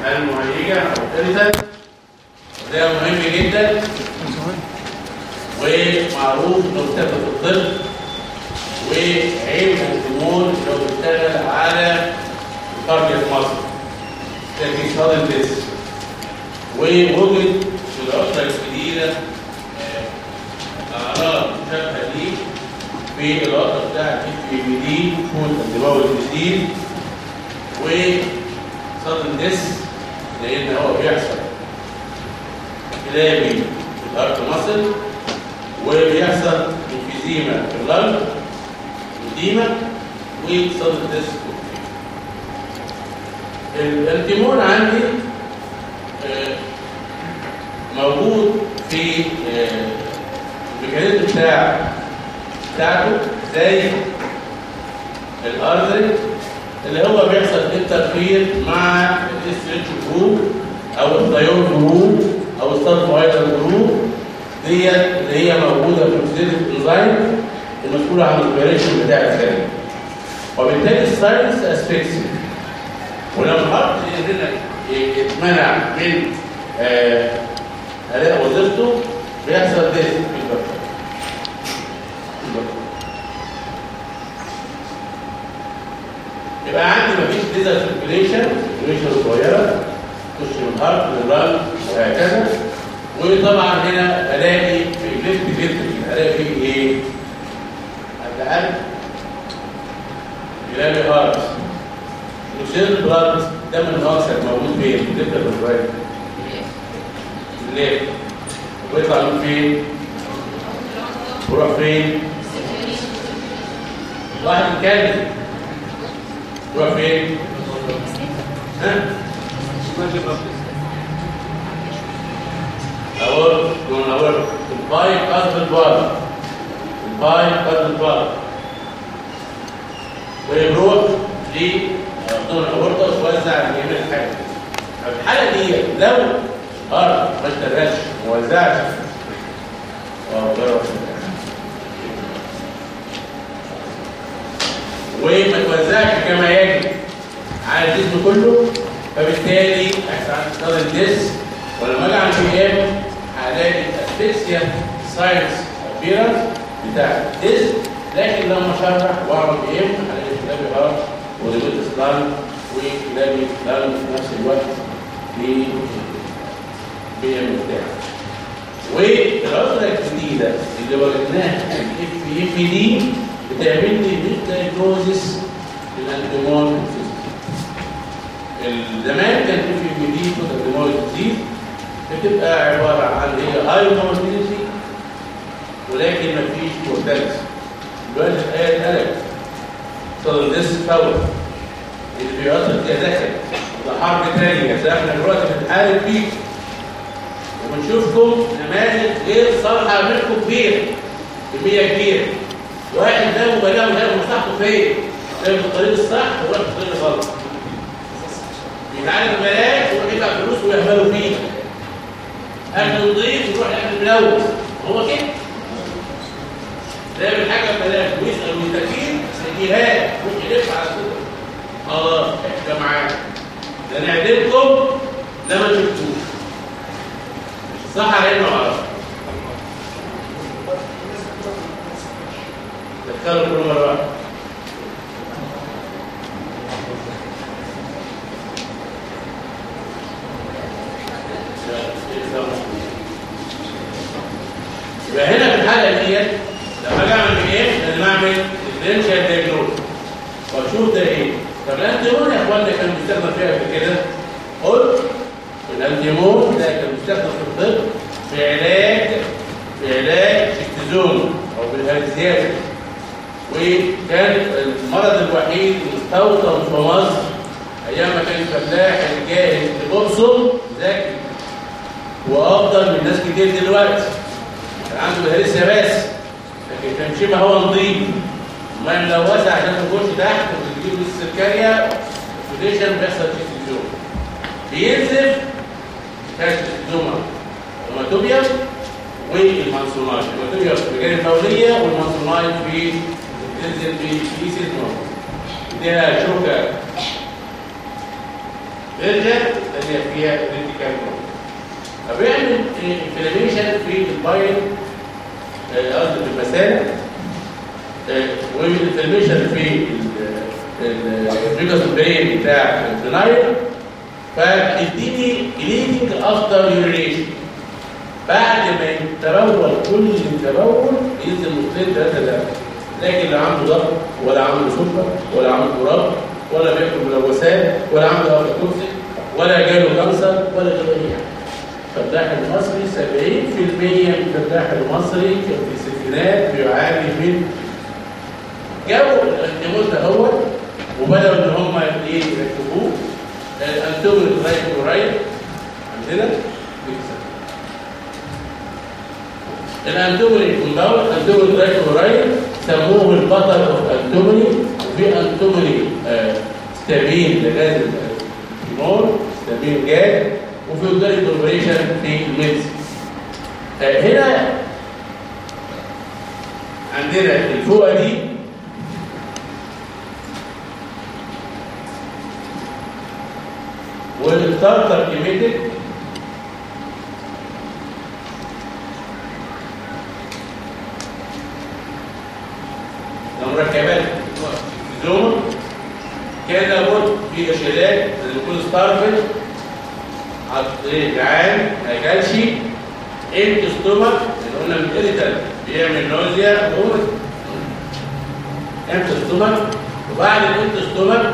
المهيجة أو الإرثة ده مهم جدا ومعروف انه بيستخدم في الطب وعيب الهرمون لو بيشتغل على الكاردياك مصر لكن صادم بس ووجد في العطلة الجديدة آه، أعراض مشابهة ليه في العطلة بتاعت اف بي دي فود الدماغ الجديد وصادم ديس لأن هو بيحصل كلامي في الأرض مصر وبيحصل انفيزيما في اللنج وديما وصدر الديسك الانتيمون عندي آه، موجود في آه، الميكانيزم بتاع بتاعته زي الارتري اللي هو بيحصل انترفير مع الاس جروب او الثيون جروب او السلفايدر جروب ديت اللي هي موجوده في الاكسيديف انزيم المسؤوله عن الاوبريشن بتاع الخليه وبالتالي الساينس اسفكسي ولما الهارت هنا يتمنع من آه، اداء وظيفته بيحصل ديس في البطن يبقى عندي مفيش ديزل سيركيليشن سيركيليشن صغيره تخش من الهارت للرن وهكذا وطبعا هنا الاقي في الليفت فيتري الاقي فيه ايه؟ القلب يلاقي هارت يشيل بلاد دم الاكسر موجود فين؟ في الليفت ولا الرايت؟ الليفت ويطلع من فين؟ ويروح فين؟ واحد يتكلم يروح فين؟ ها؟ أقول يقول أقول الباي قصد البار الباي قصد البار ويروح لضمن الأورطة وتوزع اليمين الحاجة في الحالة دي لو هرب ما اشتغلش ما وزعش اه جرب وما توزعش كما يجب على الجسم كله فبالتالي هيحصل عندي الديس ولما اجي على القيام هلاقي الاسفكسيا ساينس ابيرنس بتاع الديس لكن لما اشرح واعمل قيام هلاقي كلابي هارت وليميت سلان وكلابي سلان في نفس الوقت في القيام بتاعي والعذرة الجديدة اللي وجدناها الاف اف دي بتعمل لي مش دايجنوزس للانتيمون زمان كان في في دي تقدموا كتير بتبقى عباره عن هي هاي كومبتيتي ولكن ما فيش مورتاليتي دلوقتي الايه اتقلبت صار ديس باور اللي بيأثر فيها داخل ده حرب ثانيه زي احنا دلوقتي بنحارب فيه وبنشوفكم نماذج غير صالحه منكم كبير كميه كبيره واحد ده مبالغه من غير مصلحته فين؟ في الطريق الصح وراح في الطريق الغلط بيتعلم ببلاش ويروح يدفع فلوس ويهملوا فيه اكل نضيف يروح الاكل ملوث هو كده ده حاجه ببلاش ويسال ويستفيد سجيهات يروح يلف على كده خلاص احنا معانا ده نعدمكم ده ما شفتوش صح على انه عرف تذكروا كل مره واحده يبقى هنا في الحلقه ديت لما اجي اعمل ايه؟ لازم اعمل ديفرنشال دايجنوز واشوف ده ايه؟ طب الانتيمون يا اخوانا كان بيستخدم فيها قبل كده قلت الانتيمون ده كان بيستخدم في الطب في علاج في علاج الشيستوزوم او بالهرزيات وكان المرض الوحيد المستوطن في مصر ايام ما كان الفلاح الجاهل اللي بيبصم ذكي وافضل من ناس كتير دلوقتي كان عنده الهرسيا بس لكن كان شبه هو نظيف ما ملوثه عشان تخش تحت وتجيب السكريا الفوديشن بيحصل في الزوم بينزف كانت الزومه الهيماتوبيا والمنصونات الهيماتوبيا في الرجال البوليه والمنصونات في تنزل في كيس النوم اديها شوكه فيرجن اللي هي فيها كريتيكال فبيعمل انفلاميشن في الباين آه، قصدي في المثانه والانفلاميشن في الفيجاس برين بتاع الفينايل فاديني كليننج افتر يوريشن بعد ما يتبول كل تبول ينزل نقطتين ثلاثه دم لكن لا عنده ضغط ولا عنده سكر ولا عنده تراب ولا بياكل ملوثات ولا عنده افلاتوكسين ولا جاله كانسر ولا جاله اي حاجه الفلاح المصري 70% من الفلاح المصري كان في الستينات بيعاني من جابوا الانتيموت ده هو وبداوا ان هم ايه يركبوه الانتومين ترايكلورايد عندنا الانتومين كومباوند الانتومين ترايكلورايد سموه البطل اوف انتوميني وفي انتوميني آه ستابين لغاز الكيمون ستابين جاد وفي اوداري كوربريشن في الميدس آه هنا عندنا الفوقه دي والتارتر كيميتك مركبات زوم كان لابد في اشياء لازم يكون ستارفل جعان ما ياكلش انت ستومك اللي قلنا من اريتال بيعمل نوزيا وهو انت ستومك وبعد الانت ستومك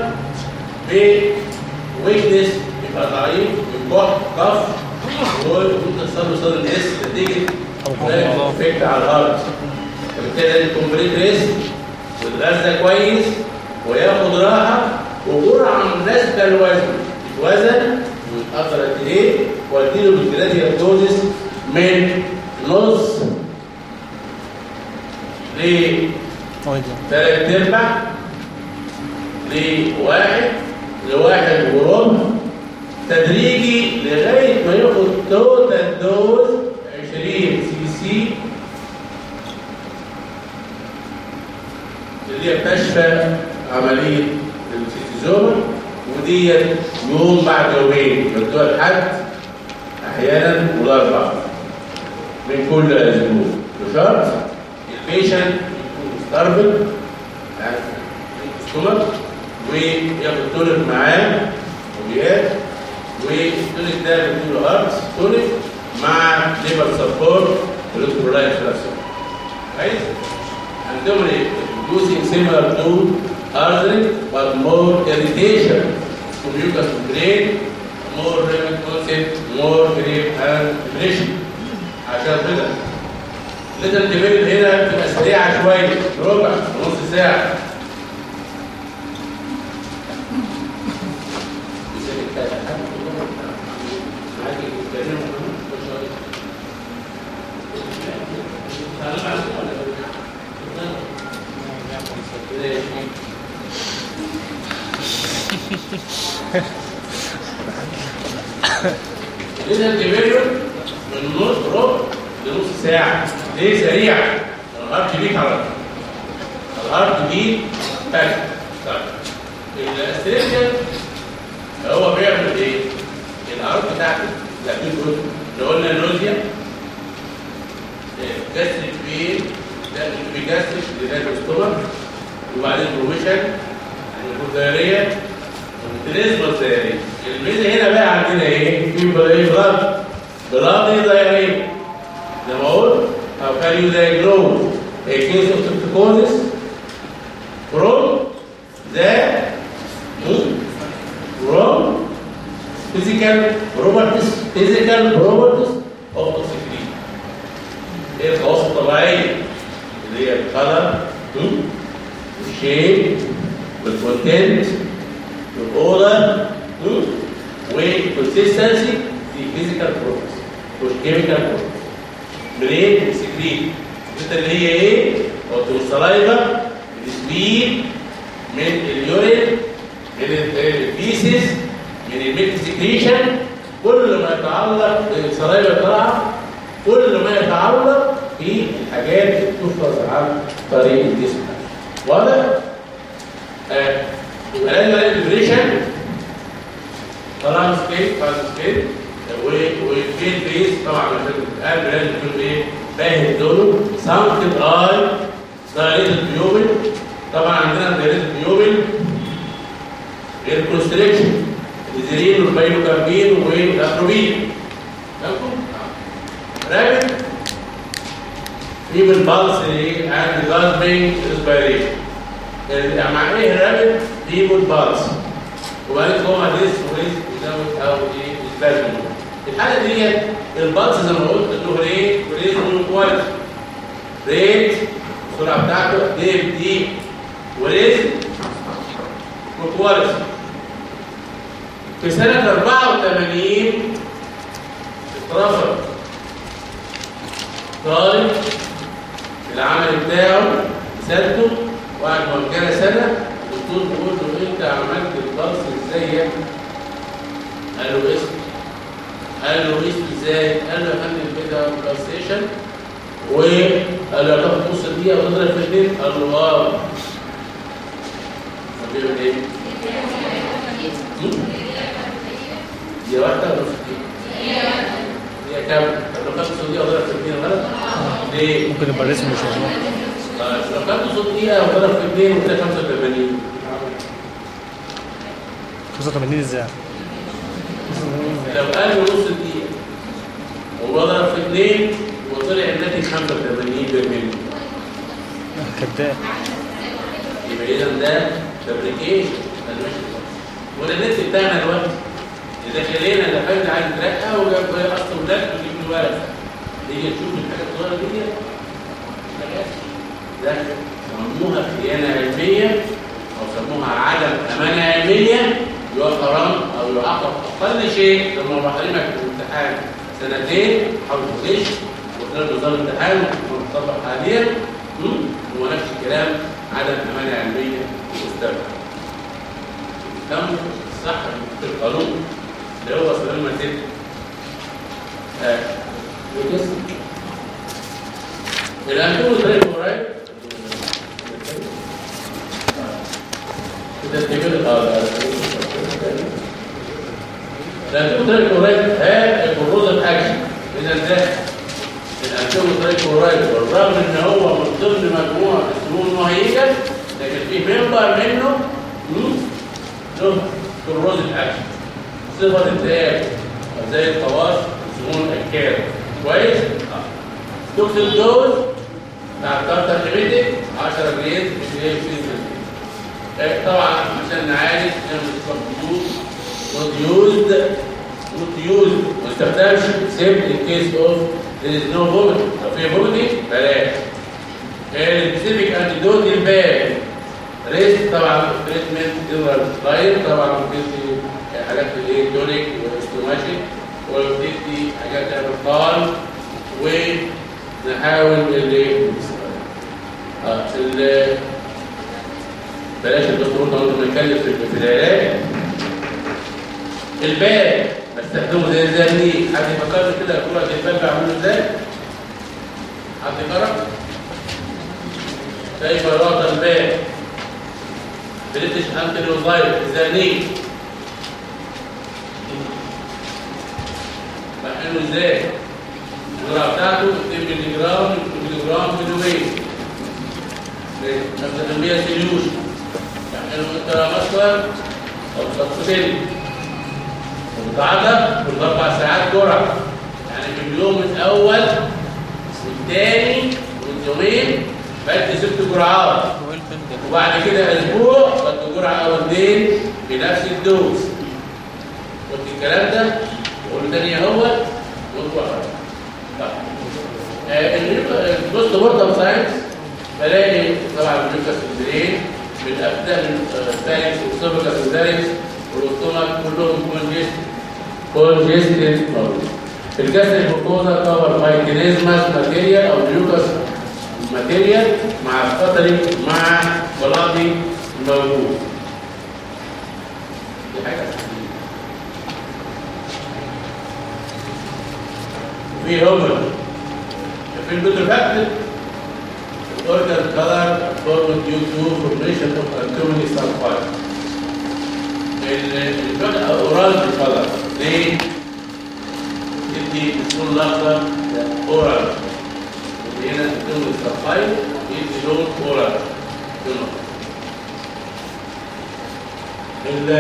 بويكنس يبقى ضعيف يكح كف وممكن تصل له صدر اس نتيجه افكت على الهارت فبالتالي لازم كومبليت ريست ويتغذى كويس وياخد راحه وجرعه مناسبه لوزنه يتوزن ويتاثر قد ايه واديله بالجراديال دوزس من نص ل ثلاث ارباع لواحد لواحد وربع تدريجي لغايه ما ياخد توتال دوز 20 سي سي اللي هي بتشفى عمليه السيتيزوما ودي يوم بعد يومين بدوها لحد احيانا والاربع من كل اسبوع بشرط البيشنت يكون مستربل يعني ستومك وياخد تونيك معاه وبيات والتونيك ده بيديله ارت تونيك مع ليفر سبورت والكترولايت فلاسون كويس عندهم using similar to artery but more irritation to mucous membrane more rapid concept more grave and depression عشان كده لازم تبين هنا تبقى سريعه شويه ربع نص ساعه لازم تبين من نص ربع لنص ساعه ليه سريع الهارت بيك على طول الهارت بيك تك طيب الاستريكشن هو بيعمل ايه؟ الارض بتاعته لكن اللي قلنا النوزيا جاستريك بين ده بيجاستريك لذات الاستومك وبعدين بروميشن يعني الدائريه والتريزما الدائريه الميزه هنا بقى عندنا ايه؟ في بلاد بلاد دائريه زي ما قلت how can you diagnose a case of toxicosis from the from physical properties physical properties of toxicity ايه الخواص الطبيعيه اللي هي الكلر والشيب والكونتنت والاودر والكونسيستنسي في فيزيكال بروبرتيز والكيميكال بروبرتيز منين؟ من السكريت الحته اللي هي ايه؟ قلت السلايفا السبيد من اليورين من الفيسز من الميلك سكريشن كل ما يتعلق بالسلايفا طالعه كل ما يتعلق في الحاجات اللي بتفرز عن طريق الجسم واضح؟ آه. يبقى لازم الدبريشن طالما سكيل فاز سكيل والفين بيس طبعا عشان القلب لازم يكون ايه باهت لونه سانك الاي دايريت البيوبل طبعا عندنا دايريت البيوبل غير كونستريكشن الزيرين والبايلوكاربين والاتروبين فاهمكم؟ رابط في بالبلس ايه عند جازبينج ريسبيريشن مع ايه رابط في بالبلس وبعدين كوما ديس وريس وزود او ايه سبازم الحاله ديت البلس زي ما قلت له ريت وريت كواليتي ريت السرعه بتاعته دي دي وريت وكواليتي في سنه 84 اترفض طالب العمل بتاعه سالته وقعد موجهه سنه الدكتور بيقول له انت عملت البلس ازاي يا ابني؟ قال له اسم قال له اسم ازاي؟ قال له يا فندم كده بلايستيشن وقال له هتاخد نص دقيقه وتضرب في اثنين؟ قال له اه طب بيعمل ايه؟ دقيقه واحده ولا نص دقيقه؟ دقيقه كام؟ قال له خد نص دقيقه وضرب في اثنين غلط؟ ليه؟ ممكن يبقى الرسم مش مظبوط طيب لو كان صوت دقيقه وضرب في اثنين وكده 85 85 ازاي؟ لو قال له نص دقيقة وضرب في اثنين وطلع الناتج 85 بالملي كذاب يبقى اذا ده فابريكيشن ده مش ولا النت بتاعنا دلوقتي اللي داخلين اللي فاهم عايز يترقى وجاب اصل ولاد ويجيب له ورق تيجي تشوف الحاجات الصغيره دي حاجات ده سموها خيانه علميه او سموها عدم امانه علميه يبقى حرام او يعاقب اقل شيء لما بحرمك في الامتحان سنتين حاول تغش وتنزل نظام الامتحان وتطبق حاليا مم؟ هو نفس الكلام عدم امانه علميه مستمره تم صح في القانون اللي هو سلام المسجد آه. وكسر الأنتوم طريق قريب كده تجيب اه الأنتوم طريق قريب ها البروز الأكشن إذا ده الأنتوم طريق قريب والرغم إن هو من ضمن مجموعة السموم المهيجة لكن في ممبر منه مم، له البروز الأكشن صفة التهاب زي الخواص سموم الأكاد كويس؟ اه دوكس الدوز بتاع الكارتر ليميتد 10 جريد مش هي 20 جريد طبعا عشان نعالج نوت يوزد نوت يوزد ما استخدمش سيب ان كيس اوف there is no vomiting لو في vomiting بلاش السبيسيفيك انتيدوت الباك ريست طبعا تريتمنت جنرال لاين طبعا بتدي حاجات الايه تونيك واستوماشيك وبتدي حاجات تعمل قال ونحاول اللي اه ال- بلاش الدكتور ده لما نتكلم في في العلاج الباب بستخدمه زي الزرنيك حد يفكر كده الكرة زي الباب بعمله ازاي؟ حد يقرا؟ كيف يراقى الباب؟ بريتش انتيلوزايت الزرنيك بحله ازاي؟ الجرعه بتاعته 2 مللي جرام مللي جرام في اليومين نستخدم بيها سيليوشن بحله انتراماسكولار او سبسيدي وبتعدى كل اربع ساعات جرعه يعني في اليوم الاول والثاني واليومين بدي ست جرعات وبعد كده اسبوع بدي جرعه او اثنين بنفس الدوز قلت الكلام ده وقول تاني اهو وانتوا البوست مورتم ساينس بلاقي طبعا الجلوكاس البرين بالابدان الثالث والسوبكاس والداريس والاستومك كلهم كونجست كونجستد في الجسد الجلوكوزا كفر مايكنيزماس ماتيريال او جلوكاس ماتيريال مع الفتري مع بلاطي موجود دي حاجه في هومر في البتروفاكتور organ color formed due to formation of antimony sulfide. الفرق اورال بالقدر ليه؟ يدي اللون الاخضر اورال هنا اللون الصفاي يدي لون اورال لون ال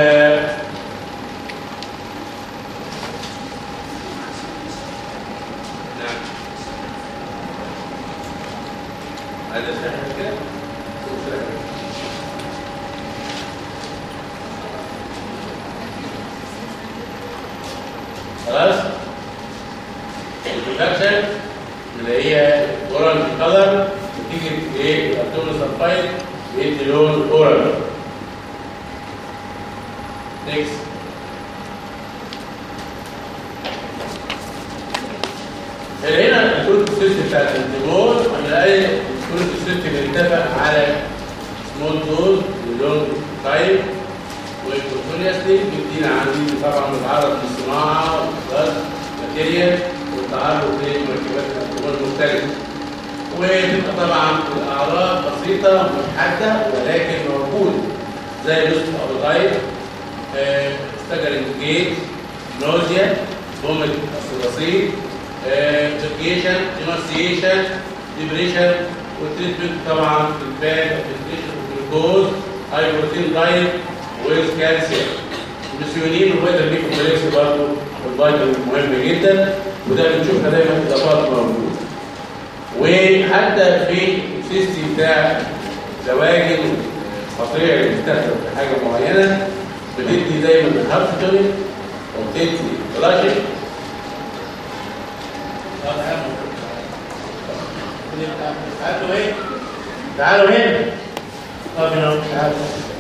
نعم هذا سهل كده سهل. خلاص البرودكشن اللي هي اورال كلر بتيجي ايه الابدومين سلفايد بيدي لون اورال نيكست هنا الكود سيستم بتاع الانتبور هنلاقي الكود سيستم بيتفق على سمول دوز ولون تايب والكونتينيوسلي بيدينا عندي طبعا متعرض للصناعه والغاز ماتيريال والتعرض لمركبات الانتبور المختلفه وتبقى طبعا الاعراض بسيطه مش حاده ولكن موجوده زي لوست ابوتايب استجر جيت نوزيا بومت الصراصير فيكيشن ديمارسيشن ديبريشن والتريتمنت طبعا البان والتريتمنت والجلوكوز هاي بروتين دايت ويز كالسيوم المسيونين والفيتامين كومبلكس برضه والفيتامين مهم جدا وده بنشوفها دايما في الاضافات موجوده وحتى في السيستم بتاع دواجن قطيع اللي بتستخدم في حاجه معينه بتدي دايما الهابتورين وبتدي كلاشيك تعالوا ايه؟ تعالوا هنا طب هنا تعالوا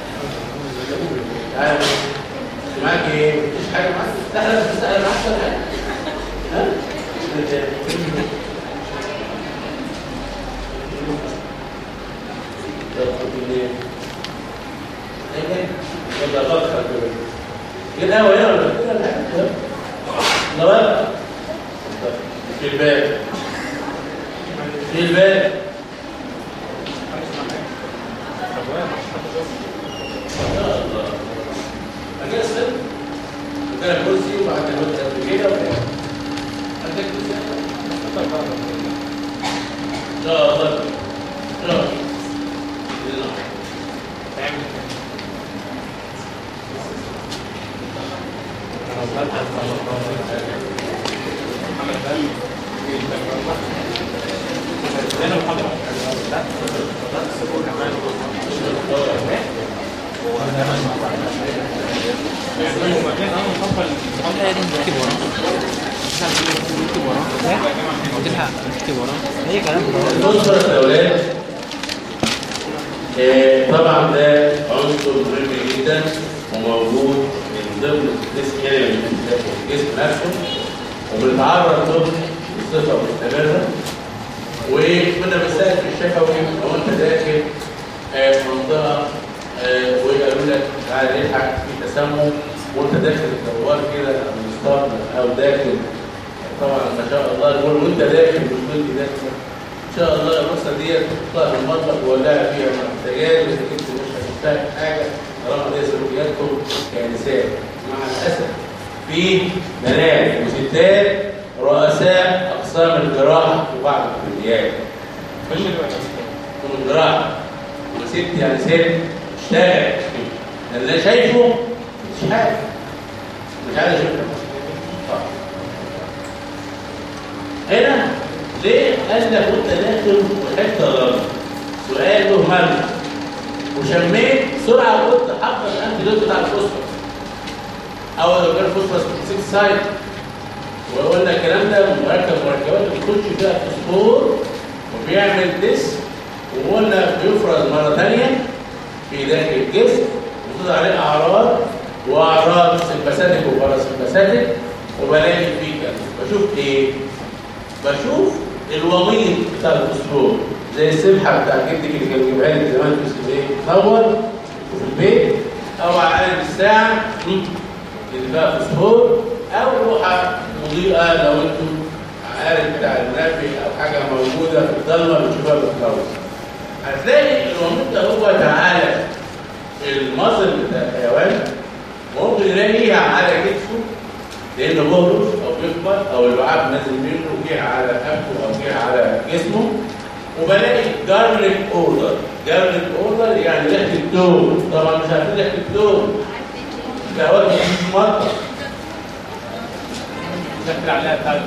تعالوا معاك ايه؟ مفيش حاجه معاك؟ لا لا بس انا معاك ولا حاجه؟ ها؟ يلا بطل كده هو هنا ولا كده لا لا لا في الباب في الباب أجي أسلم وكان كرسي وبعد كده قد كده وكده عندك كرسي إن شاء الله إن شاء الله اي كلام الأسرة الأولاد آه، طبعا ده عنصر مهم جدا وموجود من ضمن الجسم يعني من الجسم نفسه وبنتعرض له بصفة مستمرة وكنا بنسأل في الشفوي لو أنت داخل آه، منطقة آه، وقالوا لك تعالى الحق في تسمم وأنت داخل الدوار كده أو الاسطبل أو داخل طبعا ما شاء الله نقول وأنت داخل مش كنت داخل ان شاء الله الرصه دي تحطها في المطبخ وولعها فيها محتاجات اذا كنت مش هتحتاج حاجه طالما دي سلوكياتكم كنساء مع الاسف في بنات وستات رؤساء اقسام الجراحه في بعض الكليات من الجراحه وست يعني ست اشتغل اللي شايفه مش حاجه مش عايز اشوفها هنا ليه قال لك وانت داخل وحته غلط سؤال له معنى وشميت بسرعه قلت حضر الانتيدوت بتاع الفوسفور او لو كان فوسفور سبيسيفيك سايت وقلنا الكلام ده مركب مركبات بتخش فيها فوسفور وبيعمل ديس وقلنا بيفرز مره ثانيه في داخل الجسم وتظهر عليه اعراض واعراض سمباثيك وباراسمباثيك وبلاقي فيه كده بشوف ايه؟ بشوف الوميض بتاع الفوسفور زي السبحه بتاع جدك اللي كان بيجيبها لي زمان في ايه؟ تنور في البيت او على قلب الساعه اللي فيها فوسفور او لوحه مضيئه لو انتم عارف بتاع المنبه او حاجه موجوده في الضلمه بتشوفها بتنور هتلاقي الوميض ده هو تعالى المصل بتاع الحيوان ممكن يلاقيها على كتفه لانه بهرش او بيكبر او اللعاب نازل منه وجه على رقبته او جه على جسمه وبلاقي جارليك اوردر جارليك اوردر يعني ريحه التوم طبعا مش عارفين ريحه التوم ده هو مطر دخل عليها بتاع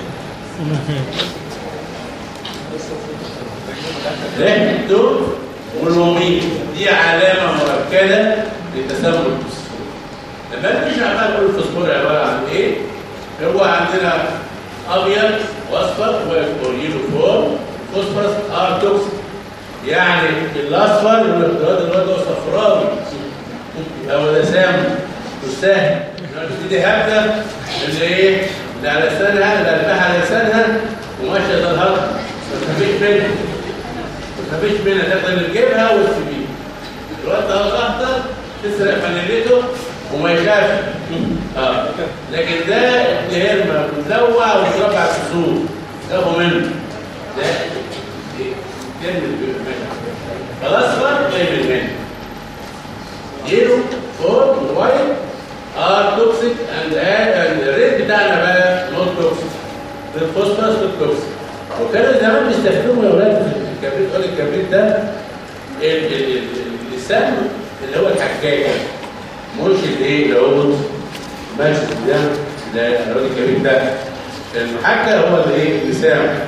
ريحه التوم والوميض دي علامه مؤكده لتسمم الفوسفور لما نيجي عمال نقول الفوسفور عباره عن ايه؟ هو عندنا ابيض واصفر ويونيفورم فوسفورس ار توكسيك يعني الاصفر يقول لك الواد الواد ده صفراوي او ده سام مش سهل دي هبده اللي ايه؟ اللي على لسانها اللي قلبها على لسانها وماشيه ده الهرم ما تخافيش منها ما تخافيش منها تقدر تجيبها وتسيبيها الواد ده اخضر تسرق فانيلته وما يخافش اه لكن ده ابن مزوع وتربع السوق خافوا منه ده كلمة فالاصفر جاي من هنا يلو فور وايت ار توكسيك اند اند الريد بتاعنا بقى نوت توكسيك الفوسفورس نوت توكسيك وكانوا زمان بيستخدموا يا ولاد في الكبريت قول الكبريت ده ال- ال- ال- اللسان اللي هو الحجاج مش الايه اللي هو ماشي ده ده الراجل الكبير ده المحجة هو اللي ايه اللسان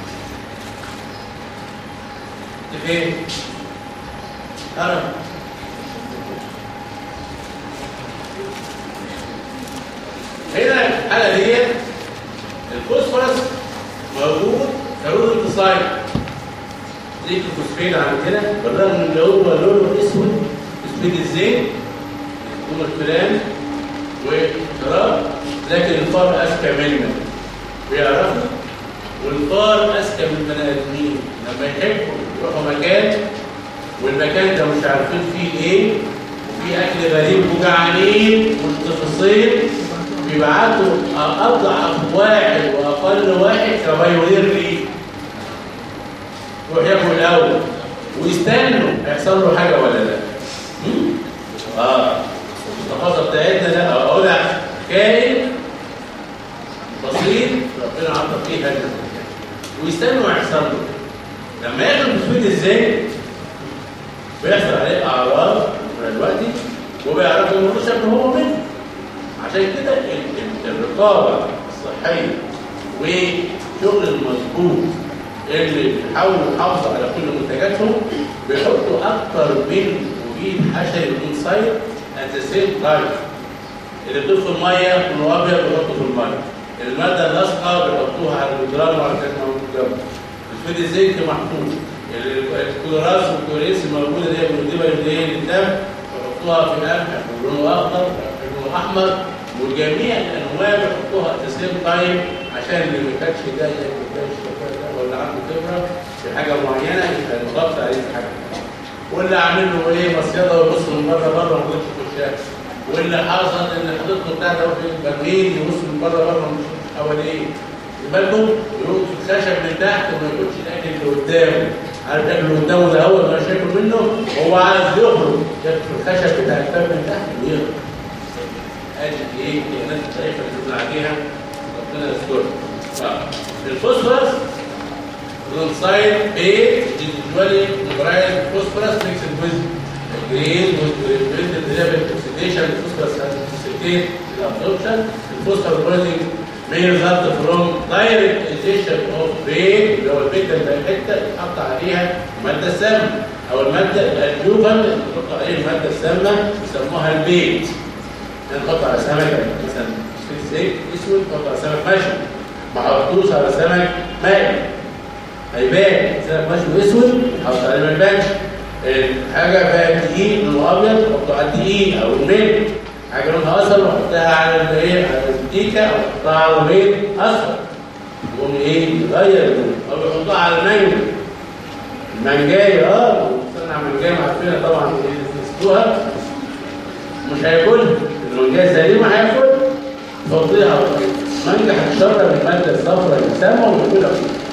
فين؟ أنا هنا الحالة دي الفوسفورس موجود كرود اتصال ليك الفوسفين عندنا بالرغم ان هو لونه اسود اسود الزيت يكون الفلان وشراب لكن الفار اذكى منا بيعرفوا والفار اذكى من البني ادمين لما يحبوا يروحوا مكان والمكان ده مش عارفين فيه ايه وفي اكل غريب وجعانين متفصين بيبعتوا اضعف واحد واقل واحد كبايونير ليه يروح ياكل الاول ويستنوا هيحصل له حاجه ولا لا مم؟ اه الثقافه بتاعتنا لا اقول لك كائن بسيط ربنا عطى فيه هذا ويستنوا يحصل له لما ياكل بسويت ازاي بيحصل عليه اعراض دلوقتي وبيعرفوا ان شكله هو منه عشان كده ال- ال- الرقابه الصحيه وشغل المظبوط اللي بيحاولوا يحافظوا على كل منتجاتهم بيحطوا اكتر من مبيد حشري انسايد ات ذا سيم تايم اللي بتدخل الميه لونه ابيض بيحطوا في الميه الماده اللاصقه بيحطوها على الجدران وعلى كده موجود جنبه الفيد الزيت محطوط الكلوراس والكلوريس الموجوده دي بنجيبها للدين للدم بيحطوها في قمح لونه اخضر لونه احمر وجميع الانواع بيحطوها ات ذا سيم تايم عشان اللي ما كانش ده ياكل ده يشرب ده ولا عنده خبره في حاجه معينه يبقى الضغط عليه في حاجه واللي عامل له ايه مصيده ويبص من بره بره ما يقدرش يخشها واللي حصل ان حضرتك بتاع ده في البرميل يبص من بره بره مش حواليه بالكم يقول في الخشب من تحت وما يقولش الاكل اللي قدامه عارف الاكل اللي قدامه ده هو ما شاكل منه هو عايز يخرج ياكل في الخشب بتاع الباب من تحت ويخرج ادي ايه الكائنات الضعيفه اللي بنقول عليها ربنا يسترها الفوسفورس alongside A individually comprised phosphorus mixed with green with prevented level oxidation phosphorus has facilitate the absorption the phosphorus bonding may result from direct ingestion of brain اللي هو البيتا اللي الحته يتحط عليها الماده السامه او الماده الاديوفن اللي بتحط عليه الماده السامه يسموها البيت نحط على سمك مثلا زيت اسود نحط على سمك مشوي ما حطوش على سمك مائي هيبان سمك مشوي اسود حط عليه ما يبانش حاجه فيها دقيق لونه ابيض حطه على الدقيق او الملح حاجه لونها اصفر وحطها على الايه على الديكه او حطها على البيض اصفر يقوم ايه يغير اللون او يحطها على المانجا المانجايه اه صنع منجايه عارفينها طبعا يسلوها مش هياكلها المانجايه السليمه هياكل تفضيها مانجا هتشرب الماده الصفراء اللي سامه وياكلها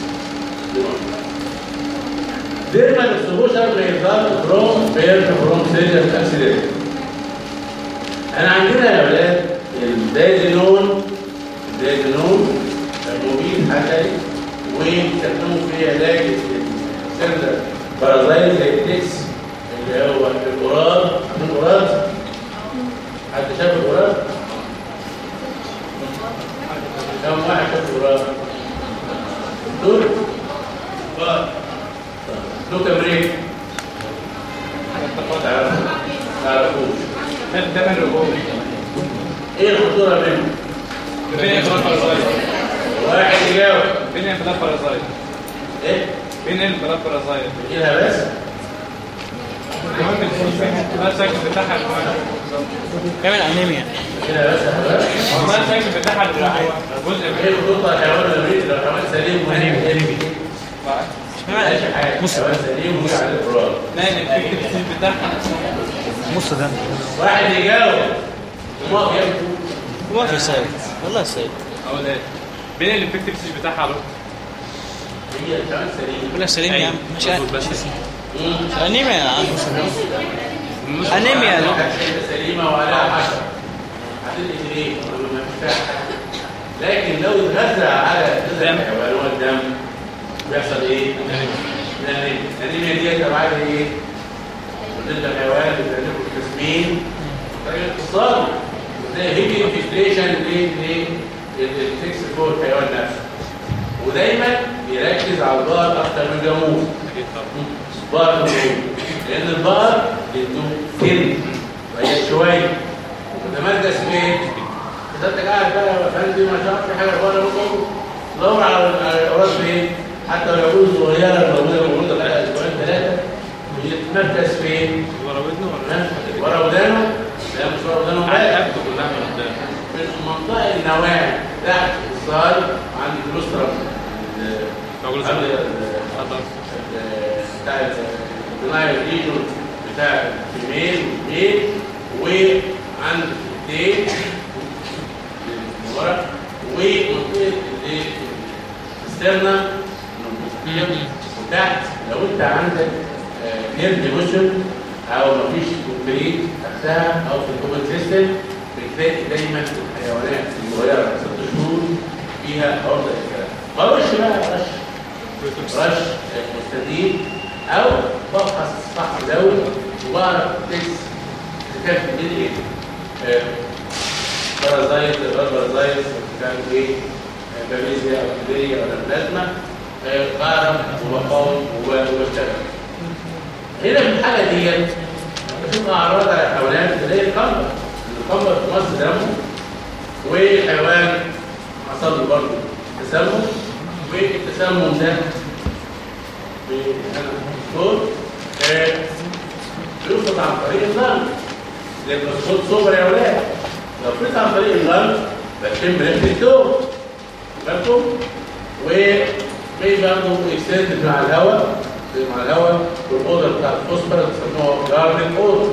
Dermal exposure may result from pair from serious accident. انا عندنا يا اولاد الدازينون الدازينون مبيد حشري وبيستخدموا في علاج السيرفر بارازايت زي التكس اللي هو القراد عارفين القراد؟ حد شاف القراد؟ كم واحد شاف القراد؟ دول؟ اه له تمرين تعرفوا تعرفوش ده من رجوع ايه الخطوره منه؟ فين انفلات بارازايت واحد يجاوب فين انفلات بارازايت ايه؟ فين انفلات بارازايت بتجيلها بس؟ المهم المال سايكل بتاعها كامل انيميا بتجيلها بس يا حضرتك؟ المال سايكل بتاعها جزء ايه من الخطوره الحيوان المريض لو حيوان سليم أنيميا، أنيميا ماشي حاجه بص. حيوان سليم ومش على الافراد نان الفكتيف بتاعها نص ده واحد يجاوب وما في ما في سيد والله سيد اقول ايه فين الافكتيف بتاعها له هي الحيوان سليم ولا سليم يا عم مش مظبوط بس مم. انيميا يا عم مش- أنيميا يا دكتور. حاجة سليمه وعليها حشر هتدي ليه؟ ما فيش فيها حاجة. لكن لو اتغذى على جزء دم. الحيوان هو الدم بيحصل ايه؟ الانيميا الانيميا دي تبع ايه؟ ضد الحيوان بتعمل التسمين طريقه اقتصادي زي هيجي انفستريشن للتكس فوق الحيوان نفسه ودايما بيركز على البقر اكتر من الجاموس أكيد طبعا. بقر مهم. لان البقر عنده سن وهي شويه متمركز فين؟ اذا انت قاعد بقى يا فندم ما شافش حاجه بره ممكن دور على على الاوراق فين؟ حتى لو يكون صغيره موجوده موجوده بقى اسبوعين ثلاثه يتمركز فين؟ ورا ودنه ولا ها؟ ورا ودانه؟ لا مش ورا ودانه على بقى. رقبته كلها من قدام في منطقه النواة تحت الصاج عند الكلوسترم رجل عند زمان. ال- اتفضل بتاع الدنايل ريجون بتاع الفيميل والميل وعند الدين من ورا ومنطقه السترنا وتحت لو انت عندك نير ديفوشن او مفيش كومبليت تحتها او في الكومن سيستم بتلاقي دايما الحيوانات الصغيره ست شهور فيها عرضه للكلام برش بقى رش رش مستديم او بفحص صح دوري وبعرف تكس كتاب من ايه آه، بارازايت غير بارازايت كان ايه آه، بابيزيا او كبيريا ولا بلازما آه، بعرف وبقاوم وب- وبشتغل هنا في الحاله ديت بشوف اعراض على الحيوانات زي القنبر القنبر في مصر دمه والحيوان حصل له برضه تسمم والتسمم ده بالدكتور بيفرط عن طريق اللنج لان الصوت سوبر يا ولاد لو فرط عن طريق اللنج بشم ريحه الدوب بالكم وفي برضه اكستنت مع الهواء مع الهواء والاوضه بتاع الفوسفور بيسموها جاردن اوضه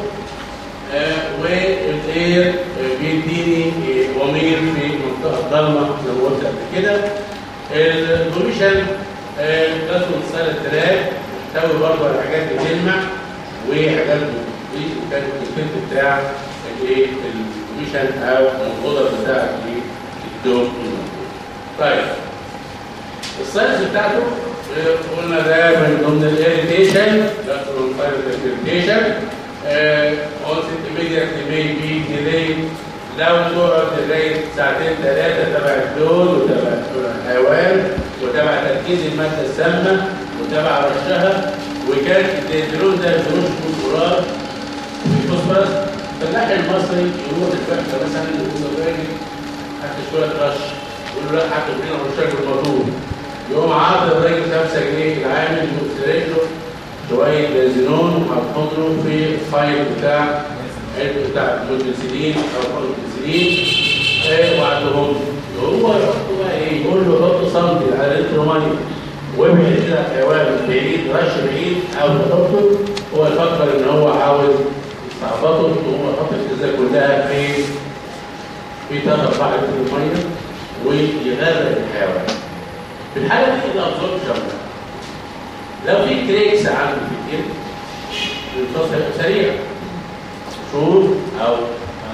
والاير آه، بيديني آه، ضمير في منطقه ضلمه زي ما قلت قبل كده البوليشن تدخل سنه التراك تحتوي برضه على حاجات بتلمع وحاجات بتضيف وكان الكنت بتاع الايه البوليشن او الغدر بتاع الايه الدوم طيب الساينس بتاعته آه، قلنا ده من ضمن الاريتيشن الاريتيشن اونست immediately may be delayed لو تقعد لغايه ساعتين ثلاثه تبع اللون وتبع الحيوان وتبع تركيز الماده السامه وتبع رشها وكان الديزلون ده بيرش فوسفورات وفوسفورس الفلاح المصري يروح الفحصه مثلا يقول للراجل هات شويه رش يقول له لا هات فينا رشاق الموضوع يقوم عاطي الراجل 5 جنيه العامل يقوم له شويه بنزينون وحطهم له في الفايل بتاع علبه بتاع المودلسلين او المودلسلين ايه وعندهم هو يحط بقى ايه يقول له حط سنتي على لتر ميه وابعد كده حيوان بعيد رش بعيد او تحطه هو يفكر ان هو عاوز يستعبطه وهو يحط الازازه كلها في في ثلاث اربع لتر ميه ويغرق الحيوان في الحاله دي الابزوربشن لو في كريكس عنده في الجلد الامتصاص هيبقى سريع شهور او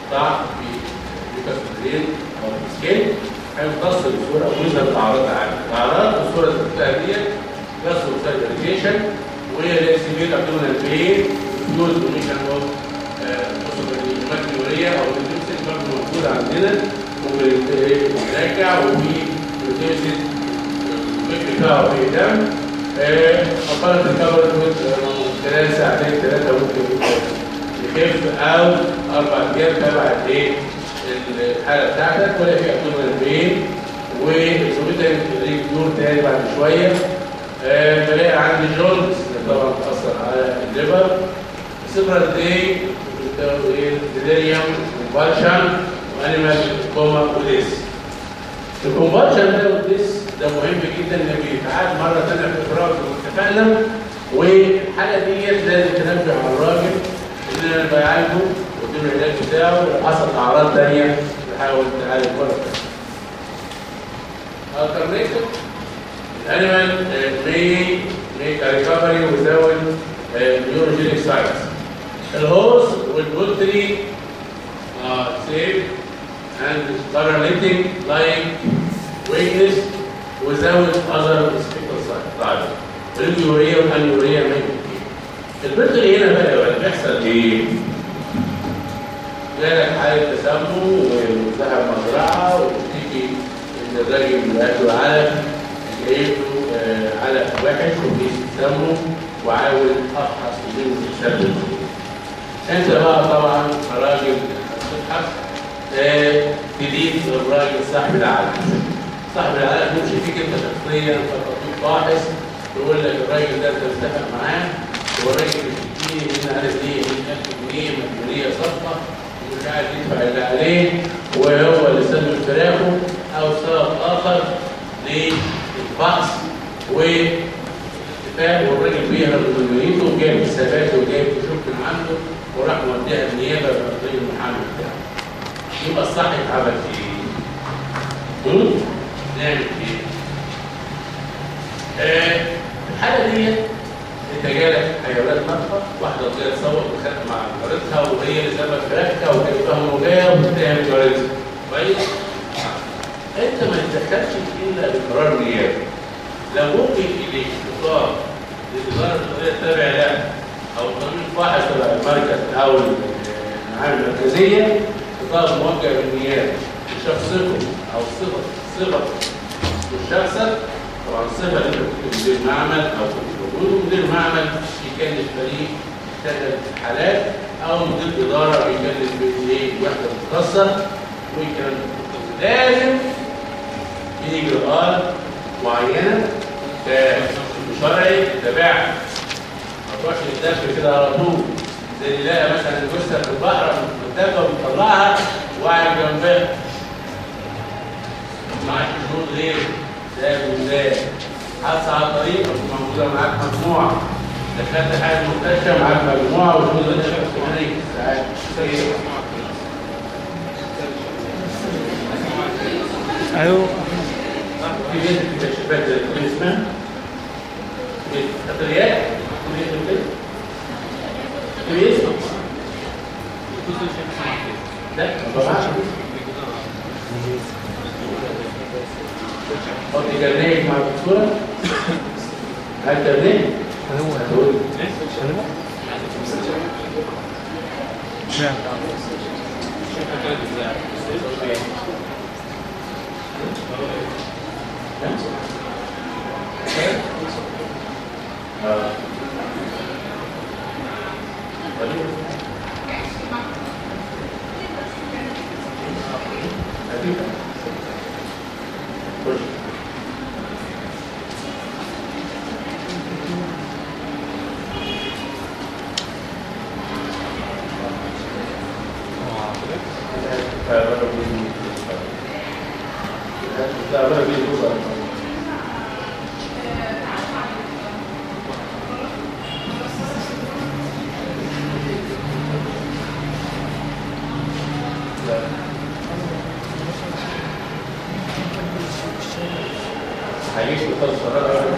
ضعف في البيكاسبرين او السكيل هيمتص بصوره ويظهر الاعراض عادي الاعراض بصوره التهدئه جسر سيرفيكيشن وهي سيفير ابدومينال بين يوز دوميشن اوف ماكيوريا او الجبسين برضه موجود عندنا وبيراجع وفي بروتيوسيس بتاعه في دم أقل الكبر خلال ساعتين ثلاثة ممكن يخف أو أربع أيام تبع الإيه الحالة بتاعتك ولا في أبدومينال بين والسوبيتا دور تاني بعد شوية آه، بلاقي عندي جونز طبعا بتأثر على الليفر سيبرال دي ديليريوم كومبالشن وانيمال كوما وديس الكومبالشن ده وديس ده مهم جدا انه بيتعاد مره ثانيه في اخراج المتكلم والحاله ديت لازم تنبه على الراجل ان انا بعالجه واديله العلاج بتاعه لو حصل اعراض ثانيه تحاول تعالج مره ثانيه. alternative animal uh, may make a recovery without uh, neurogenic sites. الهوس والبولتري are safe and paralytic like weakness without other spectral sites. اليوريا والانيوريا ما البولتري هنا بقى بقى بيحصل ايه؟ جالك حالة تسمم وذهب مزرعة وتيجي ان الراجل بياكل علف جايب له آه، علف وحش وبيسمه وعاوز افحص منه السبب انت بقى طبعا راجل تبحث آه، تدين الراجل صاحب العلف صاحب العلف يمشي فيك انت شخصيا كطبيب باحث يقول لك الراجل ده انت متفق معاه هو الراجل بيشتكيني من عارف ايه 100000 جنيه مجبوريه صفقه ومش عارف يدفع اللي عليه وهو اللي سلم فراخه او سبب اخر للبحث واتفاق والراجل بيهرب من مدينته وجايب حساباته وجايب كشوف من عنده وراح موديها النيابه بقضيه المحامي بتاعه يبقى الصح يتعمل ايه؟ هم؟ نعمل ايه؟ آه، الحاله دي انت جالك حيوانات نطفه واحده طلعت تصور وخدت مع جارتها وهي اللي سابت فراخها وجابتها موجيه وبتتهم جارتها كويس؟ انت ما تتدخلش الا بقرار نيابي لو ممكن اليك خطاب لاداره القضيه التابع لها او طبيب فاحص تبع المركز او المعامل المركزيه خطاب موجه بالنيابه لشخصكم او صفه صفه الشخص طبعا الصفه اللي انت كنت مدير معمل او كنت موجود مدير معمل يكلف فريق يشتغل في حالات او مدير اداره بيكلف بايه وحده مختصه والكلام ده لازم في اجراءات معينه شرعي تتبعها ما تروحش للدب كده على طول زي اللي يلاقي مثلا جثه في البحر متدبه وبيطلعها وقاعد جنبها معاك شروط غير ده وده حادثه على الطريق مش موجوده معاك مجموعه دخلت حاجه المستشفى معاك مجموعه وشروط غير شخصيه ساعات ايوه في بنت كده شباب اللي اسمها القطريات في اسم لا ما طبعاش حط كارنيه مع الدكتوره هات كارنيه هتقول نعم اه طيب. خفيفة. خش. لا بقى بيجي هيجيش بخلص الصراحة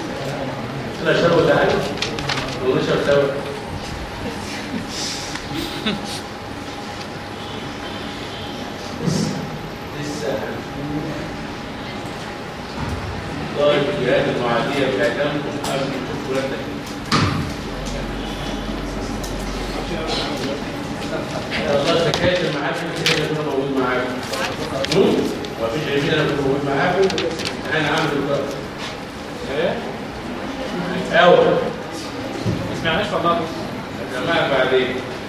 انا شربوا تعالى ونشرب سوا لسه لسه هنشوف درجة الجهات المعادية بتاعتهم قبل ما نشوف ولادنا والله تكاتر معاك انت كده كنا موجود معاك ومفيش غير انا كنت موجود معاكم انا عامل الضغط ايه؟ اول ما سمعناش والله جماعة بعدين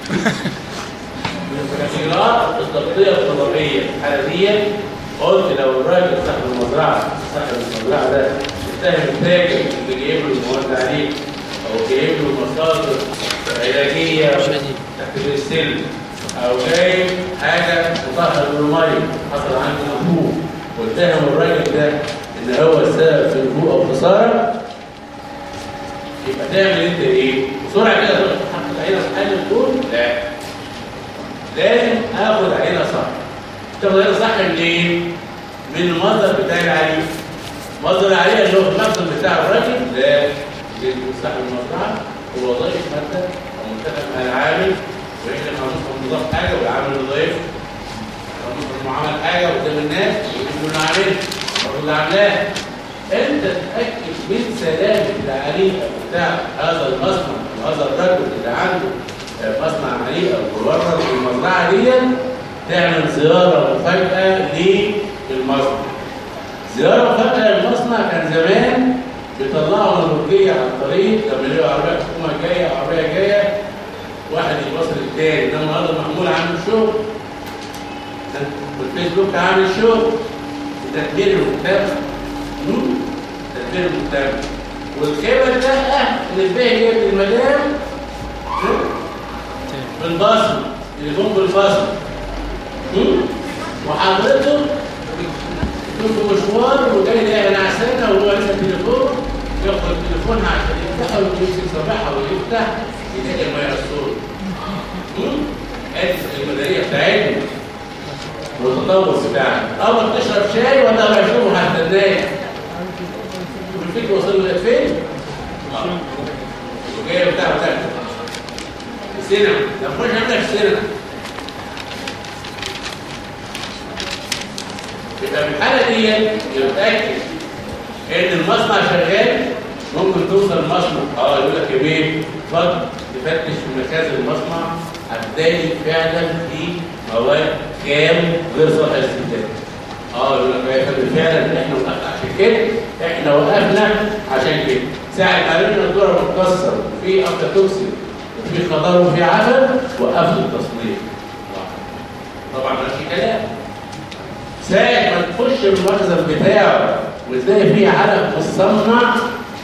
الإجراء الضبطية الطلبية الحالة دي قلت لو الراجل صاحب المزرعة صاحب المزرعة ده اتهم التاجر اللي جايب له المواد عليه أو جايب له مصادر علاجية تحت السلم أو جايب حاجة مطهر بالمية حصل عنده نفوق واتهم الراجل ده إن هو السبب في نفوق أو خسارة يبقى تعمل انت ايه؟ بسرعه كده تروح تحط عينه في حل تقول لا لازم اخد عينه صح تاخد عينه صح منين؟ من المصدر بتاع العريف مصدر العريف اللي هو في المخزن بتاع الراجل لا لازم صاحب المزرعه هو ضيف ماده او متفق مع العامل واحنا هنوصل نضاف حاجه والعامل ضيف هنوصل عمل حاجه قدام الناس يقولوا له عامل برضه اللي عاملاه انت تتاكد من سلامه العريقه بتاع هذا المصنع وهذا الرجل اللي عنده آه، مصنع عريقه وورد في المزرعه دي تعمل زياره مفاجاه للمصنع. زياره مفاجاه للمصنع كان زمان بيطلعوا البرجيه على الطريق لما يلاقوا عربيه حكومه جايه عربيه جايه واحد يبصر التاني ده النهارده محمول عامل شغل والفيسبوك عامل شغل تدبير المجتمع مم؟ تدبير المجتمع والخيبه ده اللي الباقي جايب المدام مم؟ بالبصمه تليفون بالبصمه مم؟ وحضرته يكون في مشوار وجاي لاقي نعسانه وهو لسه تليفون ياخد تليفونها عشان يفتحها ويمسك صباحها ويفتح يلاقي الميه الصوت ادي المدنيه بتاعتنا والتطور بتاعنا اول ما تشرب شاي ولا ما يشربوا هستناك والفكر وصل لك فين؟ وجايه بتاع بتاع السينما لما نخش نعمل في السينما يبقى في الحاله دي يتاكد ان المصنع شغال ممكن توصل المصنع اه يقول لك يا بيه اتفضل تفتش في مخازن المصنع هتلاقي فعلا في مواد كام غير صالحه للاستخدام اه يقول لك يا فندم فعلا احنا وقفنا عشان كده احنا وقفنا عشان كده ساعه ما قالوا الدوره متكسر وفي افلاتوكسين وفي خضار وفي عفن وقفنا التصنيع طبعا ما في كلام ساعة ما تخش المخزن بتاعه وتلاقي فيه علف مصنع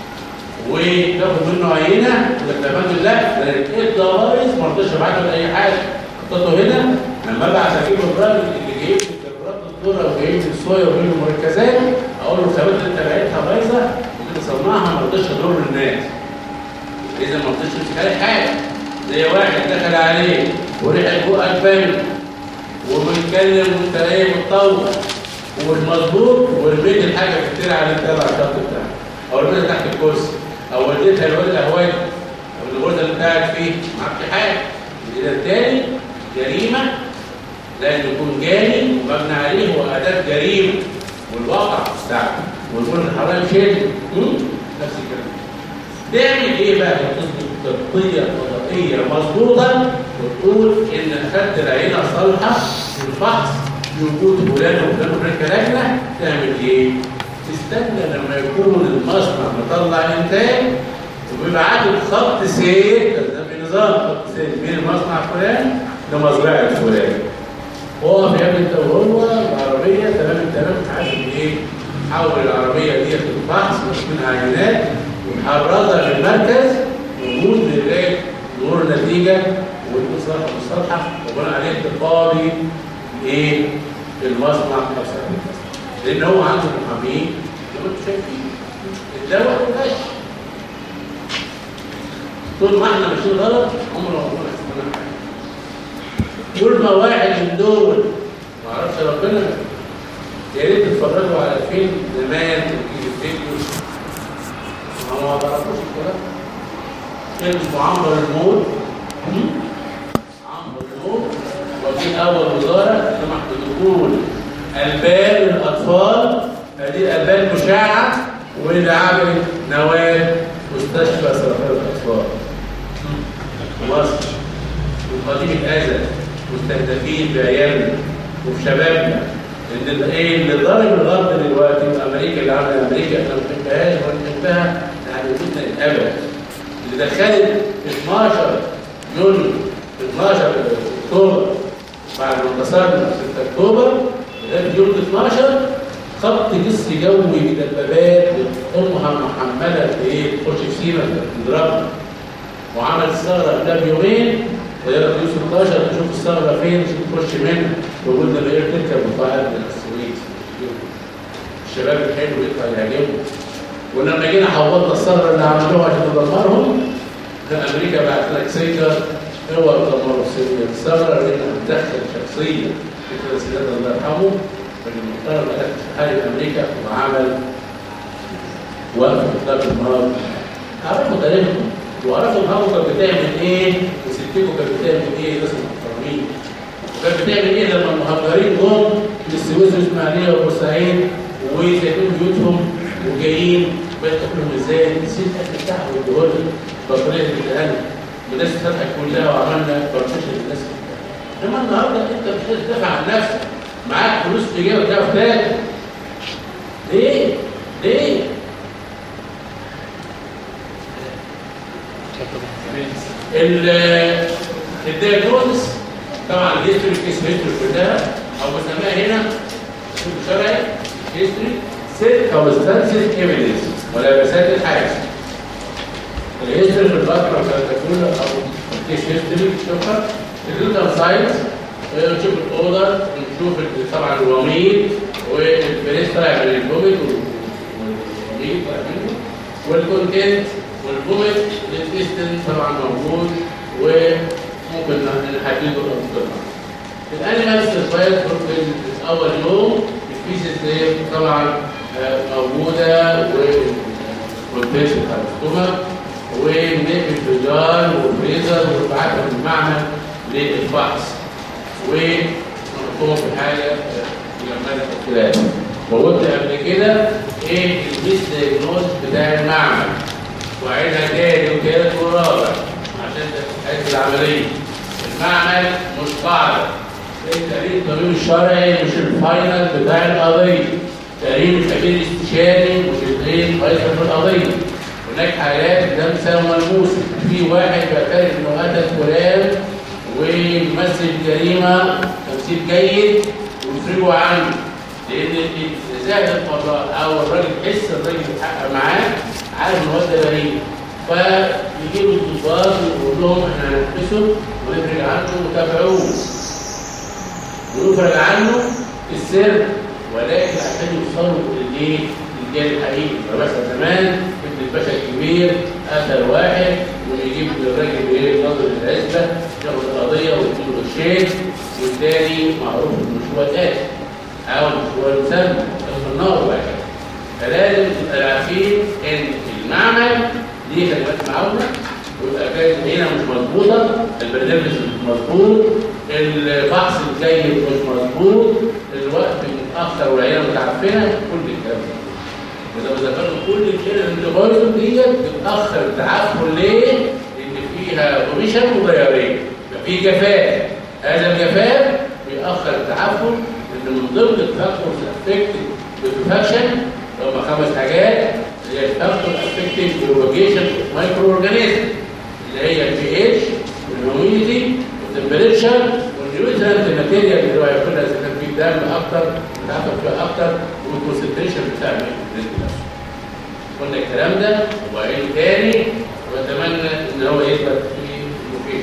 وتاخد منه عينه وتتمنى لا ده انا لقيت ده بايظ ما رضيتش ابعته لاي حاجه حطيته هنا لما ابعت اجيب الراجل اللي جايب لي كبرات الذره وجايب لي الصويا وجايب لي مركزات اقول له الخامات اللي انت لقيتها بايظه اللي صنعها ما رضيتش اضر الناس اذا ما رضيتش تمسك عليه حاجه زي واحد دخل عليه وريحه بقك باينه وبيتكلم وانت ايه متطور والمظبوط والبيت الحاجه كتير على التابع الشط بتاعك او البيت تحت الكرسي او وديتها الواد الهوادي او الغرزه اللي قاعد فيه معكش حاجه اذا التاني جريمه لازم يكون جاني ومبني عليه هو اداه جريمه والواقع بتاعته ونقول الحرام شيء نفس الكلام تعمل ايه بقى تثبت تغطيه وضعيه مظبوطه وتقول ان اخذت العينه صالحه في الفحص بوجود فلان وفلان وفلان كلامنا تعمل ايه؟ تستنى لما يكون المصنع مطلع انتاج وبيبعتوا خط سير ده بنظام خط سير من المصنع فلان لمزرعه فلان هو في انت وهو العربيه تمام التمام حاسب ايه؟ حول العربيه دي للفحص من عينات ونحررها في المركز وجود لغايه ظهور النتيجه وتكون صالحه مش صالحه وبناء عليه تقاضي ايه المصنع او صاحب المصنع لان هو عنده محامين زي ما انتم شايفين الدواء غش طول ما احنا ماشيين غلط عمره ما هيكون احسن حاجه طول ما واحد من دول ما اعرفش ربنا يا ريت تتفرجوا على فيلم زمان في الفيديو ما ما تعرفوش الكلام فيلم اسمه عنبر الموت عنبر اول وزاره سمح بدخول البان للاطفال هذه الالبان مشعه واللي عملت نواه مستشفى سرطان الاطفال مصر وقديم الازل مستهدفين بايامنا وفي شبابنا ان ال- ايه اللي ضارب الغرب دلوقتي وامريكا اللي عامله امريكا احنا ما بنحبهاش ولا بنحبها يعني وجودنا الابد اللي دخلت 12 يونيو 12 اكتوبر بعد ما انتصرنا في 6 اكتوبر لغايه يوم 12 خط جسر جوي بدبابات امها محمله بايه تخش في سينا تضربنا وعمل الثغره قبلها بيومين طياره يو 16 تشوف الثغره فين عشان تخش منها وقلنا بقى تركب وفاء من السويس الشباب الحلو يطلع يعجبهم ولما جينا حوضنا الثغره اللي عملوها عشان تدمرهم ده امريكا بعت لك سيجر اوعى تدمروا سوريا الثغره اللي هتدخل شخصيه فكره السيدات الله يرحمه المحترم قال في حاله امريكا وعمل وقف اطلاق النار عرفوا تاريخهم وعرفوا الهوا كانت بتعمل ايه وستكم كانت بتعمل ايه ناس محترمين وكانت بتعمل ايه لما المهجرين جم من السويس والاسماعيليه وبورسعيد وسايبين بيوتهم وجايين بقت تاكلهم ازاي نسيت الاكل بتاعهم والدهون البطاريه اللي اديها لنا والناس فتحت كلها وعملنا بارتيشن للناس انما النهارده انت مش قادر تدافع عن نفسك معاك فلوس في جيبك تعرف تاكل ليه؟ ليه؟ ال- الدياجنوز طبعا الهيستوري كيس هيستوري كلها او بسميها هنا اسلوب شرعي هيستوري سيركمستانسز ايفيدنس ولا بسات الحاجه الهيستوري في الفتره بتاعت الكل او الكيس هيستوري تشوفها الكلينيكال ساينس نشوف الاوضه نشوف ال- طبعا الوميض والبريس طالع من الفوميت والوميض طالع منه والكونتنت والفوميت الانتستين طبعا موجود وممكن نحدده الانتظار الانيمال سيرفايف بروفيل اول يوم السبيسيس طبعا آه، موجوده والكونتنت بتاع الاستومك وبنقفل الفجار والفريزر ونبعتها من المعمل للفحص ونحطهم في حاجه يعملها الكلام وقلت قبل كده ايه الميس دايجنوز بتاع المعمل وعيدها تاني وتالت ورابع عشان تأكد العمليه المعمل مش قاعده التقرير الطبيب الشرعي مش الفاينل بتاع القضيه تقرير الخبير الاستشاري مش الايه فيصل في القضيه هناك حالات لمسه وملموسه في واحد بيعترف انه قتل فلان ويمثل جريمه تمثيل جيد ويفرجوا عنه لان زائد القضاء او الراجل يحس الراجل بيتحقق معاه عارف ان هو ده بريء فيجيبوا الضباط ويقول لهم احنا هنحبسه ونفرج عنه وتابعوه ويفرج عنه في السر ولكن عشان يوصلوا للايه؟ للجانب الحقيقي فمثلا زمان ابن الباشا الكبير قتل واحد ويجيب الراجل ايه نظر العزبه ياخد القضيه ويديله الشيخ والتاني معروف انه مش هو القاتل او مش هو المسمى في النار واحد فلازم تبقى عارفين ان المعمل ليه كلمات معاونه ويبقى كانت هنا مش مظبوطه البرنامج مش مظبوط الفحص الجيد مش مظبوط الوقت متاخر والعيله متعفنه كل الكلام ده واذا ما ذكرنا كل الكلام اللي بايظه ديت بتاخر التعفن ليه؟ لان فيها اوميشن وضيارين في جفاف هذا الجفاف بيأخر التعفن ان من ضمن الفاكتورز افكتد بالفاكشن هم خمس حاجات اللي هي الفاكتور افكتد بروباجيشن مايكرو اورجانيزم اللي هي البي اتش والهيوميديتي والتمبريتشر والنيوترنت ماتيريال اللي هو هياخدها اذا كان في دم اكتر بتاعته فيها اكتر والكونسنتريشن بتاع الميكروبلازم نفسه. قلنا الكلام ده وبعدين تاني واتمنى ان هو يثبت في المفيد.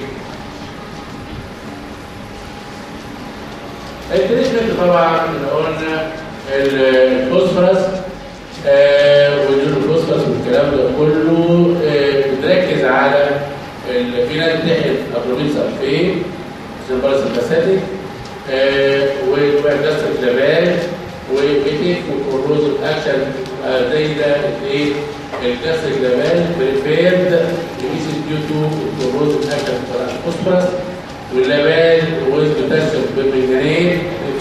التريتمنت طبعا اللي قلنا الفوسفورس آه والفوسفورس والكلام ده كله آه بنركز على ال- في ناس بتحقن ابرومين سلفين سمبارس الباساتيك آه وبلاستيك لبان وبيتيك وكوروز اكشن آه زي ده ايه البلاستيك لبان بريفيرد يميس ديو تو كوروز اكشن بتاع الفوسفورس واللبان ويز بوتاسيوم بالمنجنين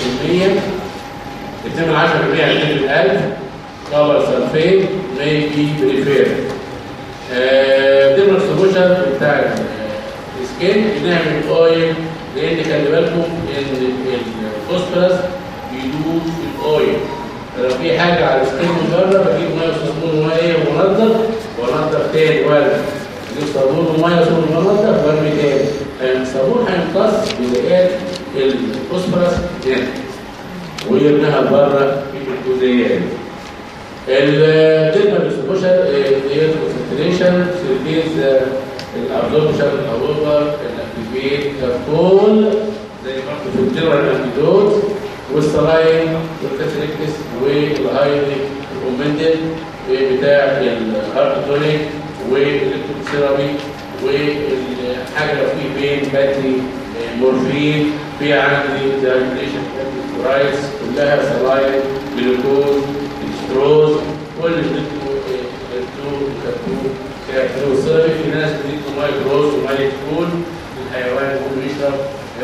2% 2 من 10% على لتر القلب كفر سلفيت may be preferred ديمر سولوشن بتاع السكين بنعمل اويل لان خلي بالكم ان الفوسفورس بيدوب في الاويل لو في حاجه على السكين من بره بجيب ميه وصابون وميه ومنظف وانضف تاني وارمي بجيب صابون وميه وصابون ومنظف وارمي تاني الصابون هيمتص بزيادة الفوسفورس هنا ويرميها بره في الجزيئات الديرما ديستريبيوشن هي الكونسنتريشن سيرفيس الابزوربشن الاوفر الاكتيفيت كل زي ما في الجنرال انتيدوت والسلاين والكاتريكتس والهايلي ريكومندد بتاع الهارت تونيك والالكتروثيرابي والحاجه لو في بين باتري مورفين في عندي دايليشن رايس كلها سلاين جلوكوز ستروز كل بتدوا كتو كتو كتو سيرفي في ناس بتدوا ماي جروز وماي تكون الحيوان هو بيشرب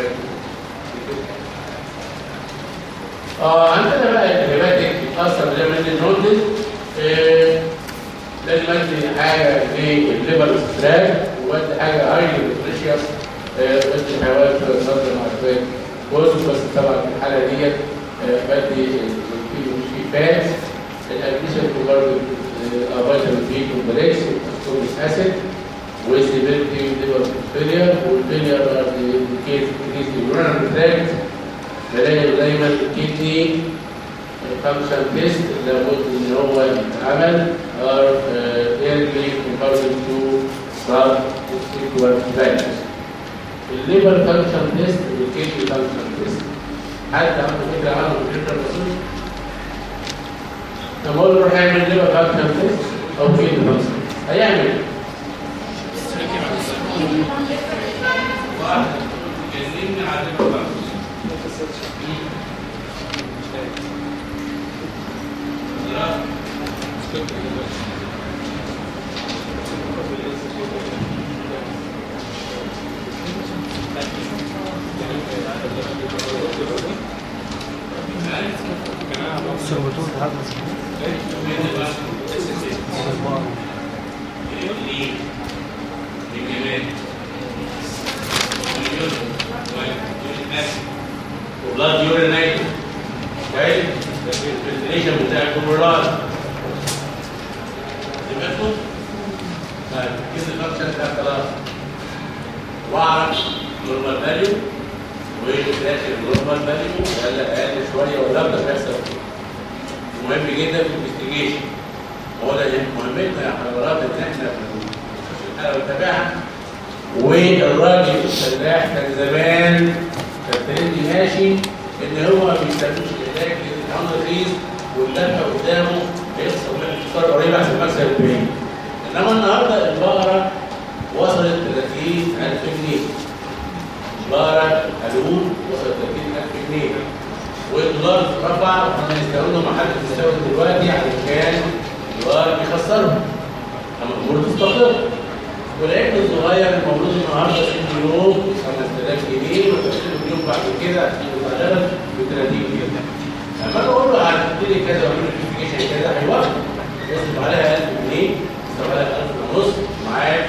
اه عندنا بقى الهيباتيك بتاثر زي ما قلنا النودل لازم ادي حاجه للليفر ستراك وادي حاجه هايلي نيوتريشيوس بدي الحيوان في صدر مع الفات بس طبعا في الحاله ديت بدي الفات الاديشن تو برضه فيتامين بي كومبلكس والاسكوربيك اسيد وستابيلتي ليفر فيلير والفيلير كيس كيس اليورال تراكت بلاقي دايما الكدني فانكشن تيست لابد ان هو يتعمل ار ايرلي كومباريزن تو سب سيكوال فاليوز الليفر فانكشن تيست والكدني فانكشن تيست حد عنده فكره عنه فكره بسيطه لما اقول له روح اعمل ليفر فانكشن تيست او كدني فانكشن هيعمل ايه؟ واحد كلمني على الليفر فانكشن السربتور هذا وبلاد يورينيت اوكي الفلتريشن بتاع الكوبرات سمعتوا؟ طيب كده الفانكشن ده خلاص واعرف نورمال فاليو والاخر نورمال فاليو ولا اقل شويه ولا ابدا بيحصل مهم جدا في الانفستيجيشن هو ده مهمتنا يا حضرات ان احنا في الحلقه بنتابعها والراجل الفلاح كان زمان كان ترندي ماشي ان هو ما بيستخدمش العلاج للحمض الرئيس واللفه قدامه هيحصل من الفطار قريب عشان المكسب البعيد انما النهارده البقره وصلت 30000 جنيه البقره القانون وصلت 30000 جنيه والدولار رفع وهم يستوردوا محل تستورد دلوقتي علشان الدولار بيخسرهم اما الامور تستقر والعيب الصغير المولود النهارده ست يوم ب 5000 جنيه وتشتري يوم بعد كده عشان يتغير ب 30 جنيه لما انا اقول له هتبتدي كذا واعمل نوتيفيكيشن كذا هيوافق يصرف عليها 1000 جنيه يصرف عليها 1000 ونص معاك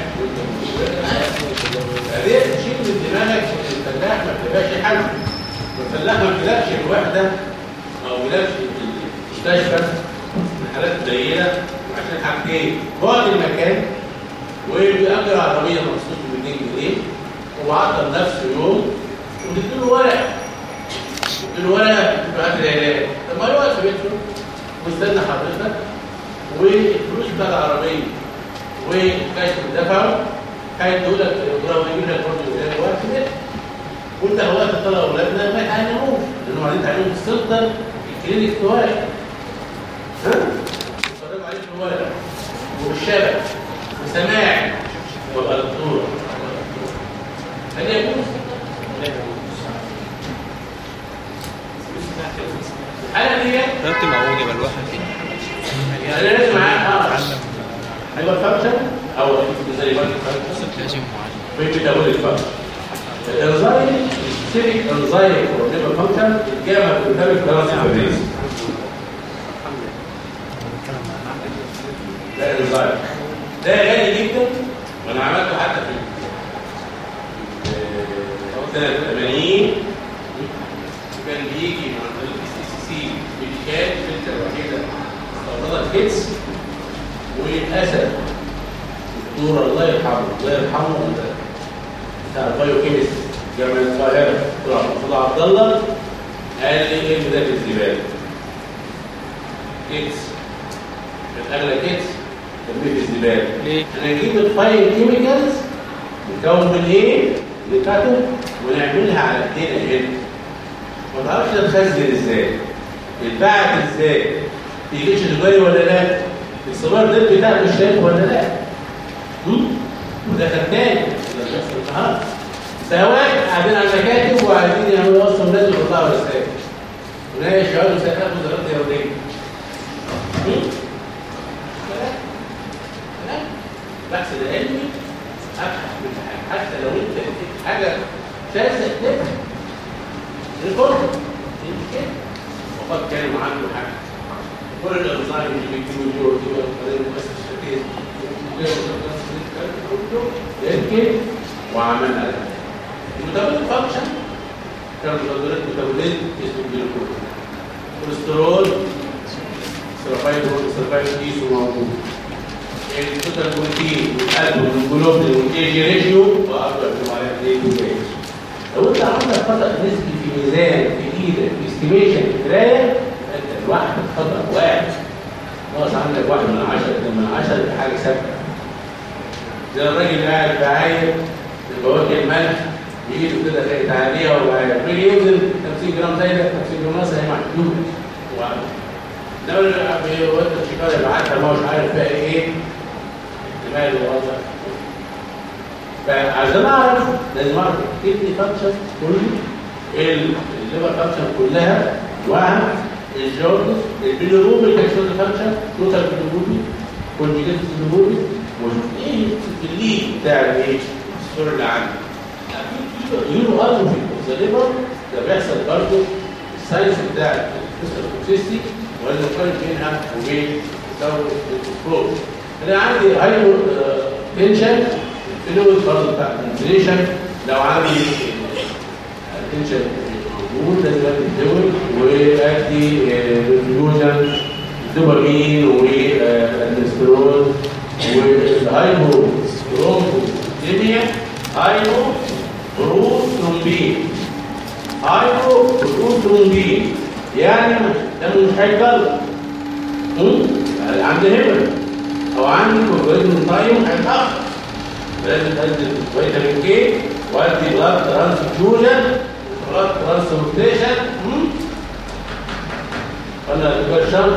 فدي تشيل من دماغك ان الفلاح ما بتبقاش حل الفلاح ما بيلاقش الوحده او ما بيلاقش المستشفى من حالات قليله عشان حاجتين بعد المكان وبيأجر عربية مخصوص ب 200 جنيه وعطل نفسه يوم وتديله ورق تديله ورقة بتبعت العلاج طب ما يقعد في بيته واستنى حضرتك والفلوس بتاع العربية والكاش اللي دفعه هيدوا لك ولو يجيب لك برضه زي الوقت ده وانت لو وقت طلع اولادنا ما يتعلموش لانهم عايزين يتعلموا في السلطه الكلينيك في ورق ها؟ يتفرجوا عليه في الورق والشبك وسماع وابقى دكتور هل يجوز؟ الحالة دي ربط معقول يبقى الواحد انا لازم معاه اه هيبقى فانكشن او زي ما فانكشن لازم معالج في ميتابوليك فانكشن الانزايم سيريك انزايم فور ليفر فانكشن الجامعه بتتابع ترانسفيريز ده الانزايم ده غالي جدا وانا عملته حتى في في سنه 80 كان بيجي مع الاس سي سي ميديكال فلتر وحيده استوردها كيتس وللاسف الدكتور الله يرحمه الله يرحمه بتاع البايو كيمست جامعه القاهره دكتور محمود عبد الله قال لي ايه ده في الزباله كيتس كانت اغلى كيتس ترميه في الزباله ليه؟ انا اجيب الفاين كيميكالز مكون من ايه؟ بتاعته ونعملها على ايدينا هنا ما تعرفش تتخزن ازاي اتباعت ازاي تيجيش تجاري ولا لا الصبار ده بتاعك مش شايفه ولا لا هم؟ وده خدام ده بيحصل النهارده سواء قاعدين على المكاتب وعايزين يعملوا اصلا لازم يطلعوا رسائل وناقش يقعدوا سيئات وزارات يوميه هم؟ لا لا بحث العلمي ابحث من حاجه حتى لو انت لقيت حاجه شاذه اكتبها ريكورد كده وقد كانوا عنده حاجه كل الانظار اللي بيجيبوا جوه جوه القضيه المؤسسه الشركيه يمكن وعملنا ده الميتابوليك فانكشن كان متغيرات ميتابوليزم اسمه الجلوكوز كوليسترول سيرفايد سيرفايد كيسو موجود التوتال بروتين والقلب والجلوبين والاي جي ريشيو واقدر اكتب عليها ايه وجاي لو انت عندك خطا نسبي في ميزان في ايدك في استيميشن في قرايه انت لوحدك خطا واحد ناقص عندك واحد من عشرة اتنين من عشرة دي حاجه ثابته زي الراجل اللي قاعد بعاير بواكل ملح بايده كده خايف عليها وبعاير بيجي يوزن 50 جرام زي ده 50 جرام ناقص هي محدوده لو اللي هو الشيكار يبعتها ما هوش عارف بقى ايه احتمال الوضع فعشان اعرف لازم اعرف الكدني فانكشن كله الليفر فانكشن كلها وهم الجوردس البيلوروبي الكالسيوم فانكشن توتال بيلوروبي كونجيجيت بيلوروبي واشوف ايه الليد بتاع الايه الصوره اللي عندي يورو ارض في الليفر ده بيحصل برضه الساينس بتاع الكريستال ولا نقارن بينها وبين دورة الفلوس انا عندي هايبر تنشن الفلويد برضه بتاع الانفليشن لو عندي التنشن موجود لازم ادي الدول وادي ريفيوجن الدوبامين والالسترول والهايبو سترومبوزيميا هايبو بروترومبين هايبو بروترومبين يعني ده مش هيكرر عندي هبل او عندي كوربريتين تايم هيتاخر لازم ادي فيتامين كي وادي بلاد ترانسفيوجن بلاد ترانسبورتيشن قلنا الدكتور شرط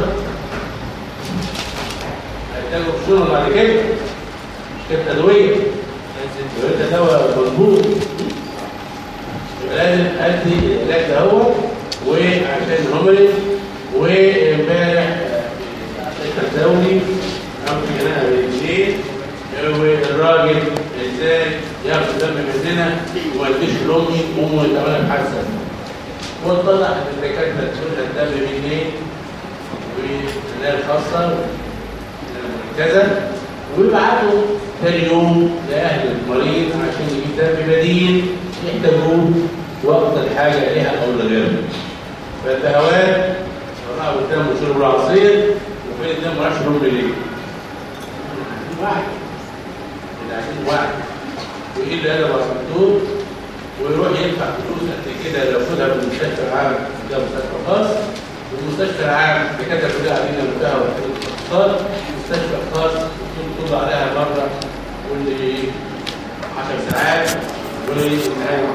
هيحتاجوا خشونه بعد كده مش كده ادويه لو انت دواء مظبوط يبقى لازم ادي العلاج ده هو وعشان هومري وامبارح الدولي او في جناها بالليل والراجل ازاي ياخد دم مننا وما يديش لامي امه يتعمل حادثه واتضح ان الدكاتره تقول لها الدم منين والعنايه الخاصه والمركزه ويبعتوا ثاني يوم لاهل المريض عشان يجيب دم بديل يحتاجوه وقت الحاجه لها او لغيرها فالدهوات راحوا قدام وشربوا العصير وفين الدم ما راحش يشربوا ليه؟ واحد اللي عايزين واحد وايه اللي قال الدكتور ويروح يدفع فلوس قد كده لو خدها من المستشفى العام ده مستشفى خاص والمستشفى العام الدكاتره كلها قاعدين منتهى والاقتصاد المستشفى الخاص الدكتور طلع عليها مره كل 10 ساعات والنهايه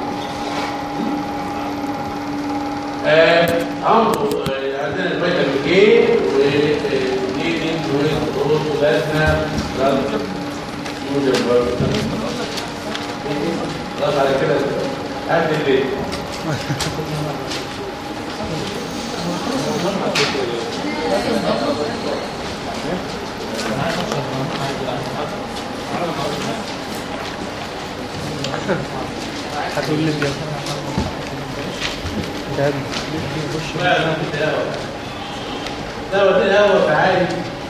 عنده عندنا الفيتامين كي وليدين وروز ولازمه يوجد برضه خلاص على كده هات البيت حد التهاب ممكن يخش لا لا في الهواء لا وقت الهواء تعالي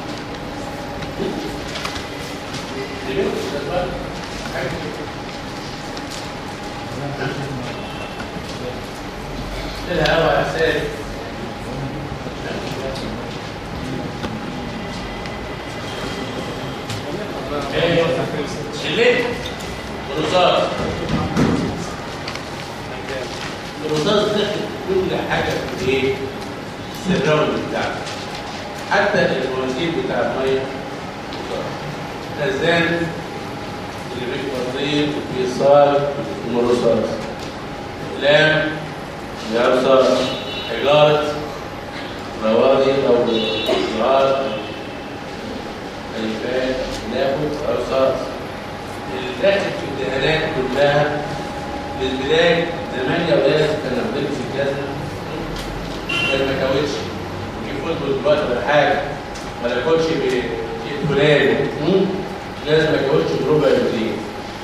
الهواء اساس ايه شليت رصاص الرصاص داخل كل حاجه في ايه؟ الراوند بتاعته حتى المواسير بتاع الميه خزان اللي بيكبر في صار من الرصاص اقلام يرصاص حجاره روادي او جراد الفات ناخد رصاص اللي داخل في الدهانات كلها للبداية زمان يا ولاد كنا بنلبس الجزمة كان ما كاوتش نجيب فوتبول دلوقتي ولا حاجة ولا كوتش بشيء فلاني جزمة كاوتش بربع جنيه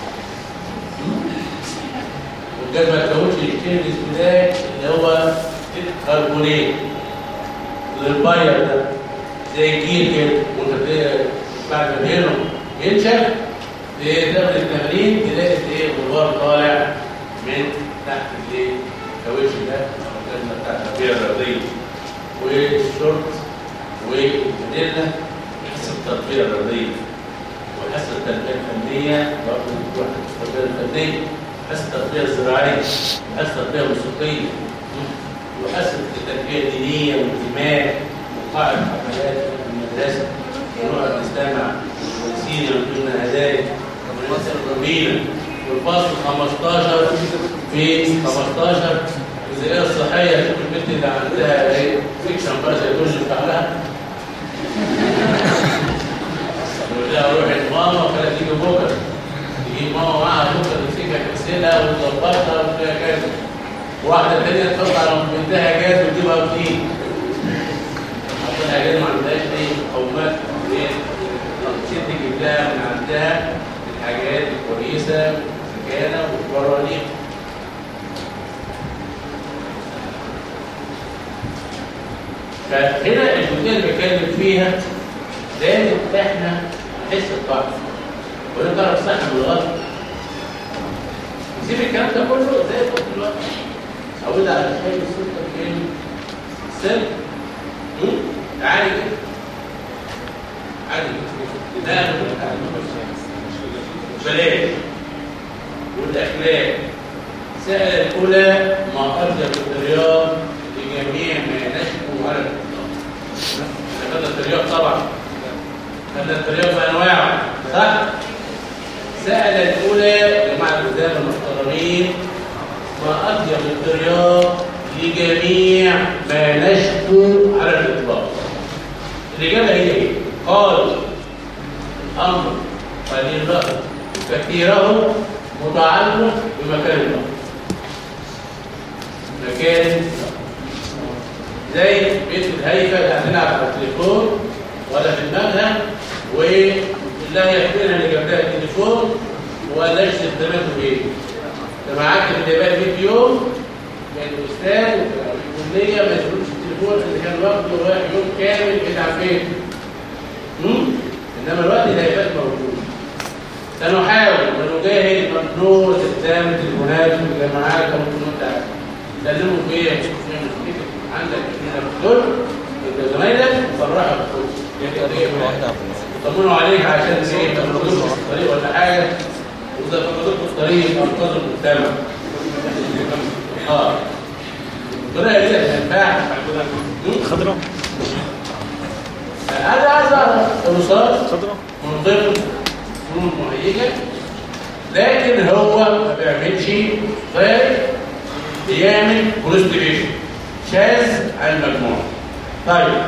والجزمة كاوتش يشتري البداية اللي هو كربونات للباير ده زي الجيل كده وانت بعد ما بينه ينشف تاخد التمرين تلاقي ايه غبار طالع من تحت الايه الكاوتش ده او الجزمه بتاعت التربيه الرياضيه والشورت والفانيلا حصه التربيه الرياضيه وحصه التربيه الفنيه برضه واحد التربيه الفنيه حصه التربيه الزراعيه وحصه التربيه الموسيقيه وحصه التربيه الدينيه والانتماء وقاعه حفلات في المدرسه ونقعد نستمع ونسينا وكلنا هدايا ونسال ربينا والفصل 15 في 15 الجزئيه الصحيه شوف البنت اللي عندها ايه فيكشن بقى زي دول ينفع لها يقول لها روحي لماما وخليها تيجي بكره تجيب ماما معاها بكره تمسكها تغسلها وتظبطها وتلاقيها كذا واحده ثانيه تحط على بنتها جاز وتجيبها وتيجي حتى الحاجات ما عندهاش اي مقومات ست تجيب لها من عندها الحاجات الكويسه والسكانه والبرانيق فهنا الجزئيه اللي بتكلم فيها لازم احنا نحس بضعف ونقدر الصح من الغلط نسيب الكلام ده كله زي ما قلت دلوقتي عود على شيء السلطه فين السلم تعالي كده عادي ده بلاش والاخلاق سأل الأولى ما أرجى بالرياض لجميع ما نشكو على الإطلاق. احنا خدنا الرياض طبعا. خدنا الرياض بأنواعه صح؟ سأل الأولى يا جماعة الرجال المحترمين ما أرجى بالرياض لجميع ما نشكو على الإطلاق. الإجابة هي إيه؟ قال الأمر قليل له كثيره متعلق بمكان الله مكان زي بيت الهيفا اللي هتلعب على التليفون ولا في دماغها والله يحبنا اللي جاب لها التليفون ولا يشتري خدماته ايه؟ انت معاك اللي جايبها البيت يوم كان الاستاذ في الكليه ما يشغلوش التليفون اللي كان واخده رايح يوم كامل يتعب فين؟ انما الوقت ده هيبقى موجود سنحاول ونجاهد ممنوع استخدام التليفونات في الجامعات وممكن انت تكلموا في ايه؟ عندك دول انت زمايلك وفرحوا يطمنوا عليك عشان ايه ما تفقدوش في الطريق ولا حاجه واذا فقدوك في الطريق انقذوا المجتمع اه الطريقه دي هتنفع خضراء هذا هذا الرصاص خضراء من ضمن فنون مهيجة لكن هو ما بيعملش غير بيعمل بروستيبيشن شاذ عن المجموعة طيب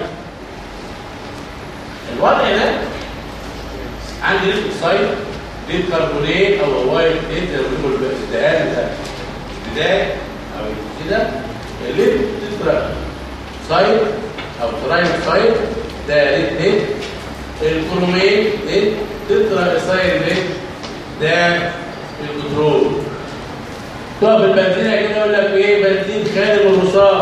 الوضع ده عندي ريد اوكسايد ريد كربونات او وايت ريد زي ما بيقولوا الدهان بتاع البداية او كده ريد تترا سايد او ترايم سايد ده ريد ريد الكرومين ريد تترا اسايل ريد ده الكنترول تقف البنزينه كده يقول لك ايه بنزين خالي الرصاص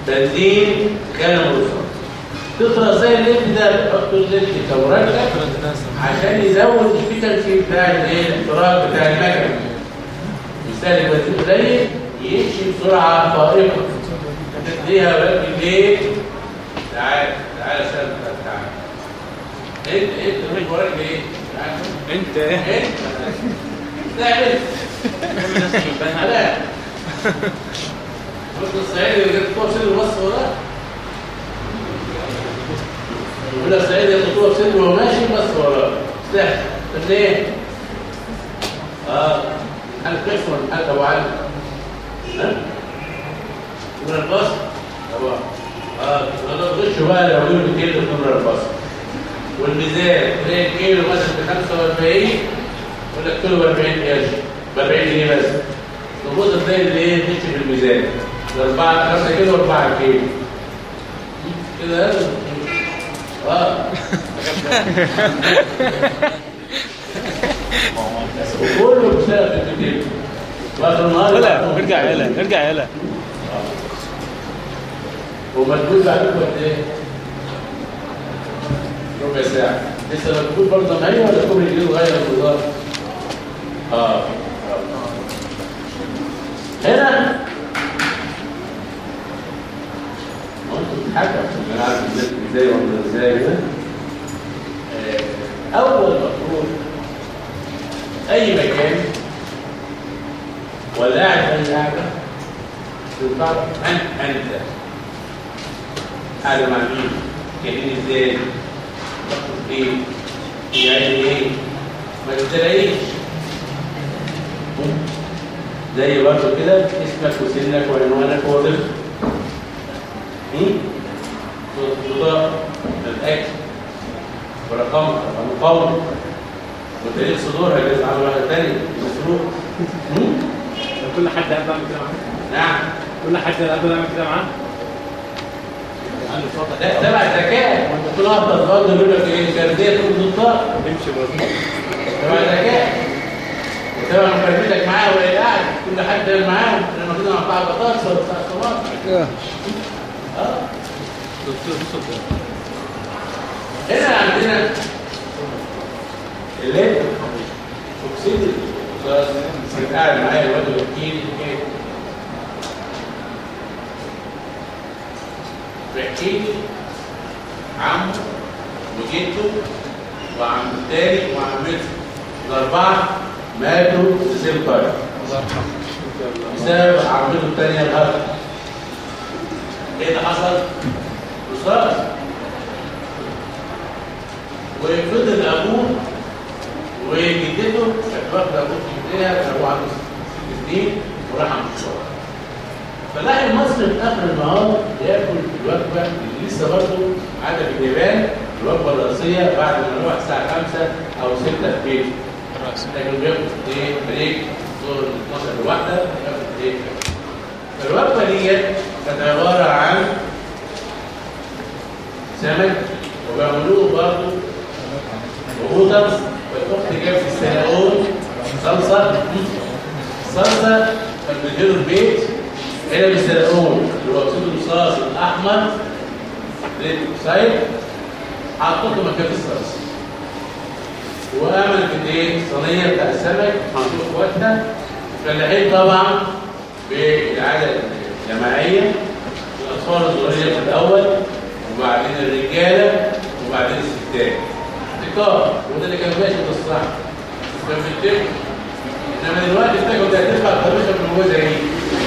بنزين كان مرصوص تطرى زي الليل ده بتحط الليل كورقه عشان يزود الفيتنسي بتاع الايه الاحتراق بتاع المكنه يستهلك بنزين قليل يمشي بسرعه فائقه تديها بقى بالليل تعال تعال يا سلام تعال انت انت مش وراك ليه؟ تعال انت ايه انت تعمل لا بص الصعيدي اللي جبت فوق سن الوصف ولا يقول لك الصعيدي ياخد فوق سن وهو ماشي بس وراه استحسن طب ليه؟ اه حالة كشف ولا حالة ابو علي؟ ها؟ من البصر طبعا اه انا تخش بقى لو يقول 200 من البصر والميزان تلاقي الكيلو مثلا ب 45 يقول لك كيلو ب 40 قرش ب 40 جنيه بس تبص تلاقي اللي ايه تمشي في الميزان الاربعه 5 كيلو 4 كيلو كده اه وكله بيشتغل في الكيلو واخر النهار يلا ارجع يلا ارجع يلا ومجهود بعدكم قد ايه؟ ربع ساعة لسه مجهود برضه ما هي ولا كوبري جديد غير الوزارة؟ اه هنا ما انتوا بتضحكوا عشان انا عارف الناس ازاي ولا ازاي كده آه، اول مفروض اي مكان ولا قاعد في اي قاعده تنفع من انت قاعده مع مين؟ جايين ازاي؟ تخطب ايه؟ يعني ايه؟ ما تتلاقيش زي برضه كده اسمك وسنك وعنوانك ووظيفتك بطاقة الأكل ورقم رقم وتاريخ صدورها جايز على واحد تاني مسروق كل حد قاعد بعمل كده معاه نعم كل حد قاعد بعمل كده معاه ده تبع الذكاء ما انت كل واحد برضه يقول لك ايه كارديه تكون ضدها تمشي برضه تبع الذكاء وتبع مكالمتك معاه وهي قاعد كل حد قاعد معاه لما كنا مع بعض بطاطس ولا بتاع الصباح اه هنا عندنا الليل اكسيد الغاز كان قاعد معايا الواد بيحكي لي ايه بيحكي لي عمه وجده وعم التاني وعمته الاربعه ماتوا في سيم تايم بسبب عمته الثانيه الهرم ايه اللي حصل؟ رصاص وفضل ابوه وجدته كانت واخده ابوه في ايديها كان ابوه عنده ست سنين وراح عند الشغل فلاقي المصري في اخر النهار ياكل الوجبه اللي لسه برضه عاده في اليابان الوجبه الرئيسيه بعد ما نروح الساعه 5 او 6 في بيته لكن بياكل ايه بريك دور 12 لوحده بياكل بريك الوجبه ديت كانت عباره عن سمك وبيعملوه برضه وهوترز والاخت جابت السناقون صلصه صلصه كان بيديروا البيت هنا بالسناقون اللي هو اكسيد الرصاص الاحمر ريد اوكسايد حطته مكان الصلصه وعملت الايه الصينيه بتاع السمك محطوط اخواتها فلاحين طبعا بالعاده الجماعيه الاطفال الصغيرين في الاول وبعدين الرجاله وبعدين الستات ابتكار وده اللي كان ماشي في الصح كان بيتم انما دلوقتي افتكروا ده هتدفع الخميسه من جوه زي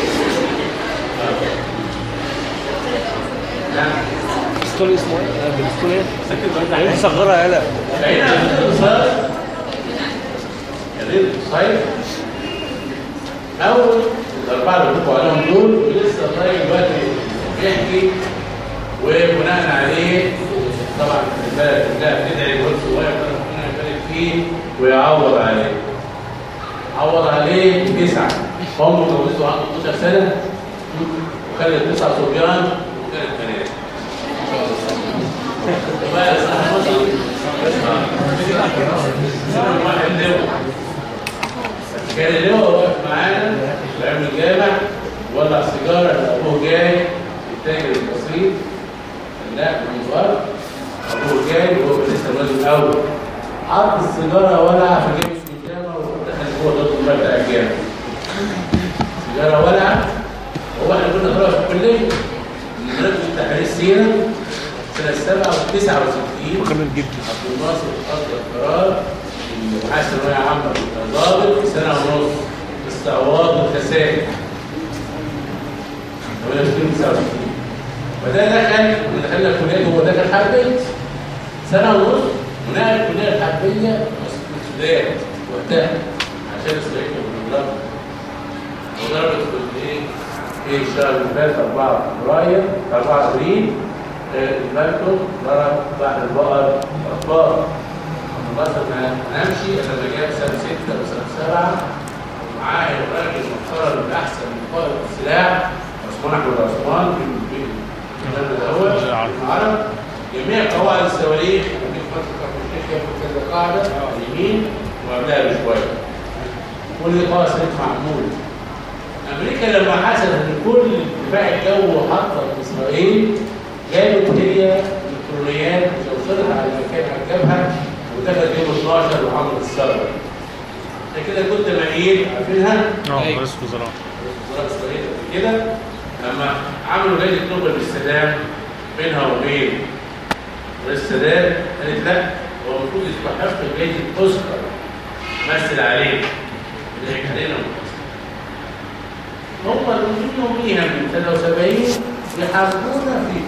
نعم الاسطول اسمه ايه؟ الاسطول ايه؟ سكت ايه بعيد صغرها يلا بعيد عن الرصاص الريد صيف اول الاربعه اللي بنقول عليهم دول لسه طيب دلوقتي بيحكي وبناء عليه طبعا البلد كلها بتدعي الولد الصغير ده ربنا يبارك فيه ويعوض عليه عوض عليه تسعه هم جوزته عنده 12 سنه وخلت تسع صبيان وكانت بنات بقى صح مصري آه. واحد لواء كان اللواء واقف معانا في عام الجامع ولع سيجاره ابوه جاي التاجر اكيد لا منظار ابوه جاي وهو لسه الولد الاول حط السيجاره ولع في جيب السجاره ودخل جوه ضد المال بتاع الجامع السيجاره ولع هو احنا كنا خلاص في الكليه مدرسه تحرير السيره سنه 69 وكمل جدا عبد الناصر اصدر قرار ان معاه ثانويه عامه ضابط في سنه ونص استعواض الخسائر 68 69 فده دخل اللي دخلنا الكليه هو دخل حربيه سنه ونص ونقل الكليه الحربيه مسؤوليات وقتها عشان اسرائيل بالضرب وضربت في ايه؟ في الشهر اللي فات 4 فبراير 4 ابريل آه، المركب ضرب بحر البقر اطفال خلاص انا همشي انا لما جاي سنه 6 وسنه 7 معايا الراجل المحترم من احسن من قائد السلاح عثمان احمد عثمان في في البلد الاول العرب جميع قواعد الصواريخ في فتره افريقيا ياخد كذا قاعده يمين وقبلها بشويه كل قاعده سيف معمول امريكا لما حست ان كل دفاع الجو حاطه في اسرائيل جابت هي الكترونيات وصلت على المكان على الجبهه ودخلت يوم 12 وعملت الثوره عشان كده كنت مقيل عارفينها؟ اه أيوة. رئيس وزراء وزارة إسرائيل قبل كده لما عملوا جائزة نوبل للسلام بينها وبين رئيس السادات قالت لا هو المفروض يستحق جائزة أوسكار مثل عليه ضحك علينا هم من يوميها من 73 يحاربونا في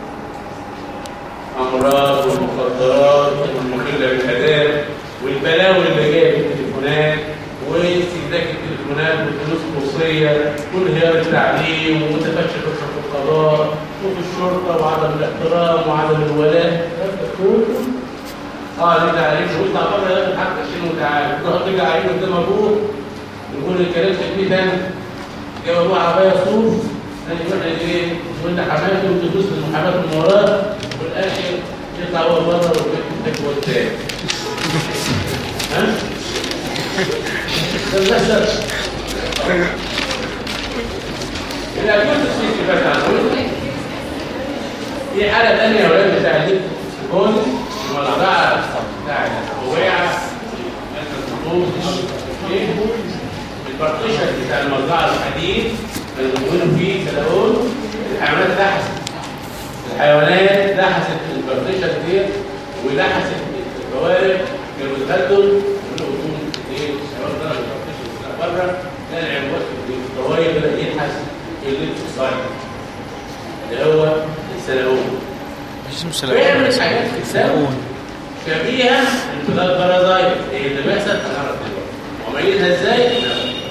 أمراض والمخدرات والمخلة بالآداب والبلاوي اللي جايه بالتليفونات واستهلاك التليفونات والفلوس القصية وانهيار التعليم وتفشي في القضاء وفي الشرطة وعدم الاحترام وعدم الولاء ده كله اه دي تعليم ويطلع بره ياخد حق عشان وتعالى يروح ترجع عينه قدام ابوه يقول الكلام تكليف تاني جاب ابوه عربية صوف ثاني يروح ايه يقول لي حماته وتدوس المحاماة من وراه والاخر يطلع هو بره والبيت تكوى التاني ها؟ ده للاسف الاكيوت السيتي بس عنه في حالة تانية يا ولاد بتاع الليل السكون المزرعة بتاع الوقعة البارتيشن بتاع المزرعة الحديد اللي بيقولوا فيه تلاقون الحيوانات لحست الحيوانات لحست البارتيشن دي ولحست الكوارث كانوا بيتغدوا يقولوا قدوم ايه الشباب ده البارتيشن بتاع بره لا العنوان الطوايا بدأ يلحس الليفت اللي هو السلاقون اسمه بيعمل سلاقون حاجات في السلاقون شبيهة انفجار بارازايت اللي بيحصل هنعرف دلوقتي وميزها ازاي؟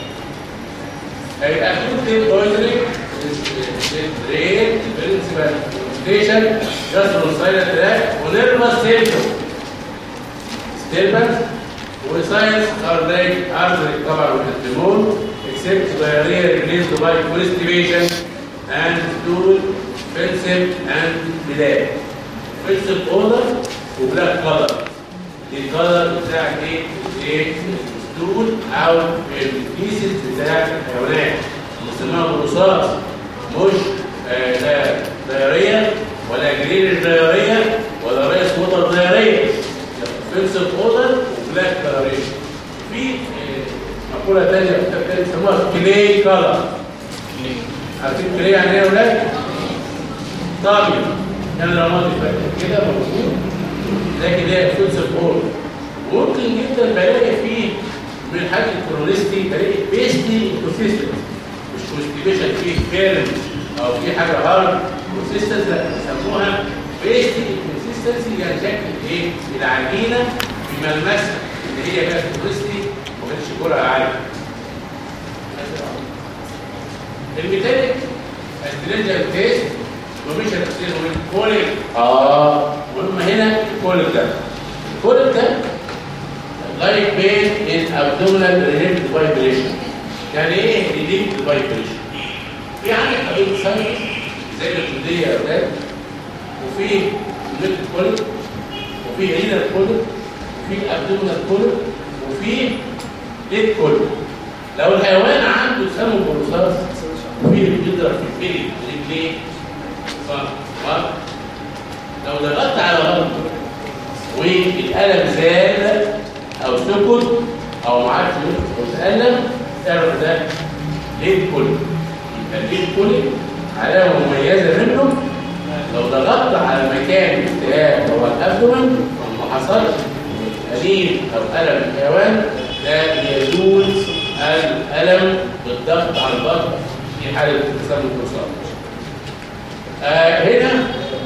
هيبقى اكيد بويزنينج ريت برنسبل ستيشن جاسترو سايلنت تراك ونيرفس سيمتوم ستيربنس وساينس كارديك ارتريك طبعا والهرمون except diarrhea released by constipation and stool pensive and بلاد pensive odor وبلاك color دي الكلر بتاع ايه؟ ايه؟ الستول او البيسز بتاع الحيوانات بنسميها بالرصاص مش آه، لا دايريه ولا جرين دايريه ولا رئيس ووتر دايريه بنسل اوردر وبلاك كلريشن في آه، مقوله ثانيه في كتاب تاني بيسموها كلي كلر عارفين كلي يعني ايه يا ولاد؟ طابيه كان رمادي فاكر كده موجود لكن هي بتنسب اوردر ممكن جدا بلاقي فيه من الحاجة الكرونستي بلاقي بيستي انكونسيستنت مش كونستيبيشن فيه فيرن او في حاجه هارد كونسيستنس لا بيسموها بيستي انكونسيستنسي يعني شكل ايه العجينه بملمسها اللي هي بقى كرونستي ما كانتش كرة عاليه الميتاليك استرينجر تيست ومش هتفسيره من كوليك اه مهم هنا الكوليك ده الكوليك ده لايك بين ان ابدومينال ريليفد فايبريشن يعني ايه ريليفد فايبريشن في عندك طريقه ساينس زي الجلديه يا اولاد وفي الليفت كوليك وفي رينال كوليك وفي ابدومينال كوليك وفي ليد كوليك لو الحيوان عنده سمو بالرصاص وفي اللي بيضرب في البلي رجليه لو ضغطت على غلط والقلم زاد او سكت او ما عادش يسكت او تألم اعرف ده ليه كل يبقى ليه كل علامه مميزه منه لو ضغطت على مكان الالتهاب هو الابدومن وما حصلش أليم أو ألم الحيوان ده يزول الألم بالضغط على البطن في حالة تسمم الكورسات. آه هنا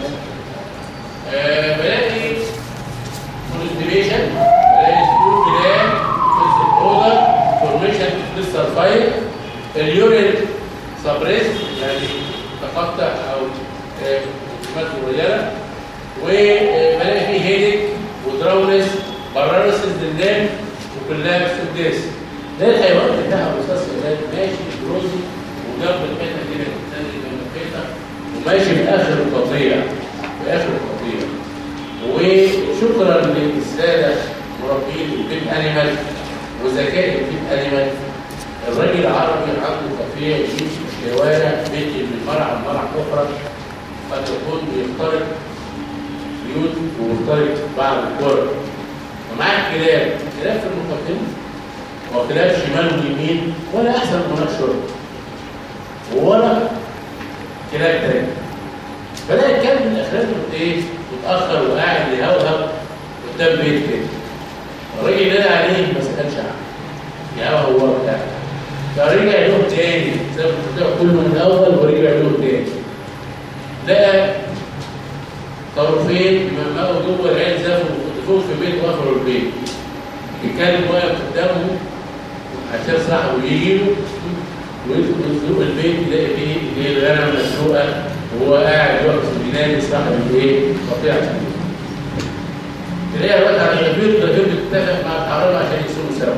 آه بلاقي كونستيبيشن بلاقي ستور بلان فيس اودر فورميشن لسه الفايل اليورين سبريس يعني تقطع او آه، كميات صغيره وبلاقي فيه هيدك ودراونس برارس الدندان وكلها بسداس ده الحيوان بتاعها استاذ سيدات ماشي بروزي وجنب الحته كده الثاني جنب الحته وماشي في اخر القطيع في اخر القطيع وشكرا للساده مربين البيت انيمال وذكاء البيت انيمال الراجل العربي عنده قطيع يمشي في الشوارع بيجي من فرع لفرع اخرى قد يكون بيخترق بيوت ومخترق بعض الكرة ومعاك كلاب كلاب في المقدمة وكلاب شمال ويمين ولا أحسن من هناك شرب ولا كلاب تاني فلاقي الكلب من الأخلاق ايه متأخر وقاعد يهوهب قدام بيت كده الراجل نادى عليه ما سكنش عنه يهوهو هو بتاع فرجع له تاني زي ما قلت كله من الأول ورجع له تاني لقى طرفين بممقوا جوه العين زفوا وخطفوهم في بيت واخروا البيت الكلب واقف قدامه عشان صاحبه يجي له ويدخل يسلق البيت يلاقي فيه ايه الغنم مسروقه وهو قاعد واقف بينادي صاحب الايه قطيعه تلاقي الوقت على الغفير الغفير بتتفق مع الحرامه عشان يسوقوا سوا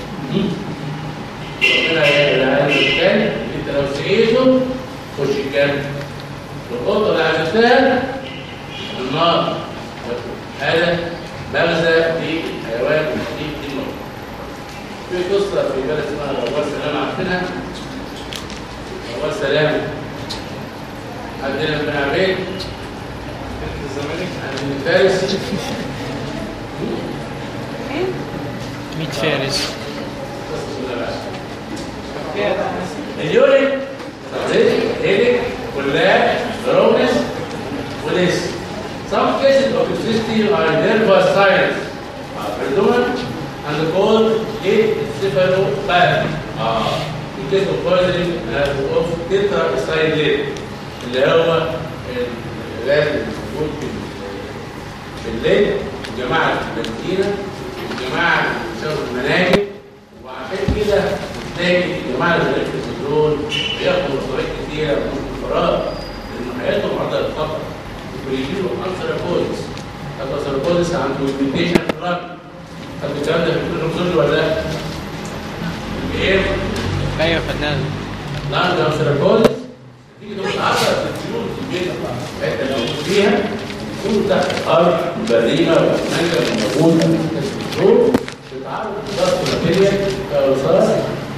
ربنا يعلم الكلب انت لو سقيته خش الكلب والقطه اللي عزلتها النار هذا مغزى للحيوان الحديد النار في قصة في بلد اسمها غوار سلام عارفينها غوار سلام عندنا ابن عبيد الزمالك عندنا فارس 100 فارس اليورين هيدك كلها رونس وليس Some cases of toxicity are nervous signs, are predominant and called encephalopathy. Uh, in case of poisoning uh, of tetracycline اللي هو الغاز الموجود في في الليل وجماعة البنزينة وجماعة شرب المناجم وعشان كده تلاقي الجماعة اللي في البترول بياخدوا مصاريف كتيرة من الفراغ لأن حياتهم عرضة للخطر ويجيله انثروبوزس الانثروبوزس عنده ليميتيشن في الرد طب الكلام ده في الرمزول ولا لا؟ ايه؟ ايوه فنان لاند انثروبوزس تيجي تبص على الفلوس البيت حته لو فيها تكون تحت الارض بريمه ومانجا موجوده الدكتور بتتعرض لضغط ماتيريال كرصاص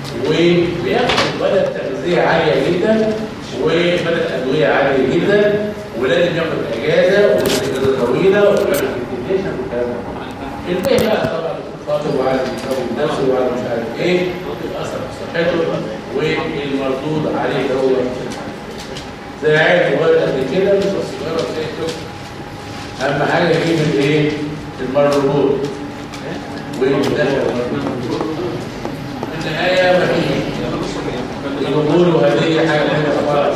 وبياخد بدل تغذيه عاليه جدا وبدل ادويه عاليه جدا ولازم ياخد اجازه ولازم اجازه طويله ولازم كونتيشن والكلام ده الباقي بقى طبعا خاطر وعايز يكون نفسه وعايز مش عارف ايه ممكن ياثر في صحته والمردود عليه هو زي عيل صغير قد كده مش صغيره زي كده اهم حاجه يجيب الايه المردود ويدخل المردود في النهايه مفيش يقولوا هذه حاجه ثانيه خالص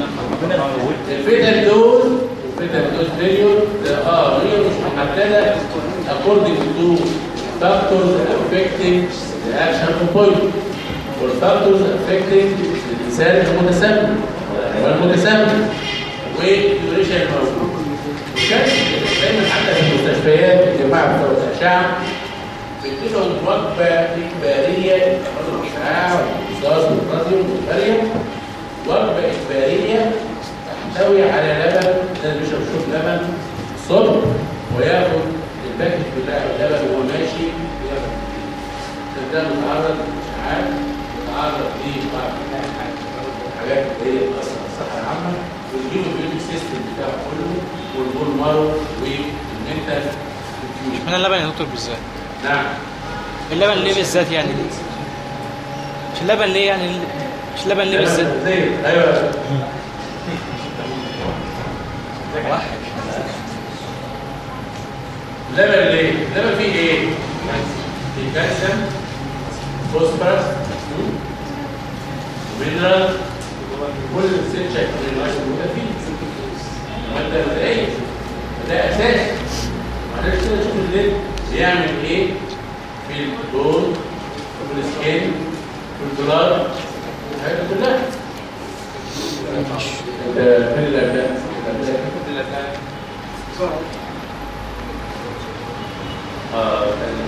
الفيتال دوز والفيتال دوز بيريود اه هي مش محدده according to factors affecting the action component والفاكتورز affecting الانسان المتسمم والمتسمم والديوريشن الموجود وكان دايما حتى في المستشفيات الجماعه بتوع الاشعه بيديلهم وجبه اجباريه برضه الاشعاع والرصاص والراديوم والباريوم وجبه اجباريه تحتوي على لبن لازم يشرب شوب لبن الصبح وياخد الباكج بتاع اللبن وهو ماشي ياخد ده متعرض لاشعاعات متعرض لبعض الحاجات اللي هي بتاثر على الصحه العامه والجينو بيوتيك سيستم بتاعه كله والهرمون والبون مارو والمنتال من اللبن يا دكتور بالذات نعم اللبن ليه بالذات يعني مش اللبن ليه يعني مش اللبن ليه بالذات زي ايوه اللبن ليه؟ اللبن فيه ايه؟ فيه كالسيوم فوسفورس مينرال كل السيتشر من المواد فيه مادة غذائية ده أساس معلش كده نشوف الليل بيعمل إيه في البون وفي السكين في البلاد الحاجات دي كلها ده فين الأبناء؟ اه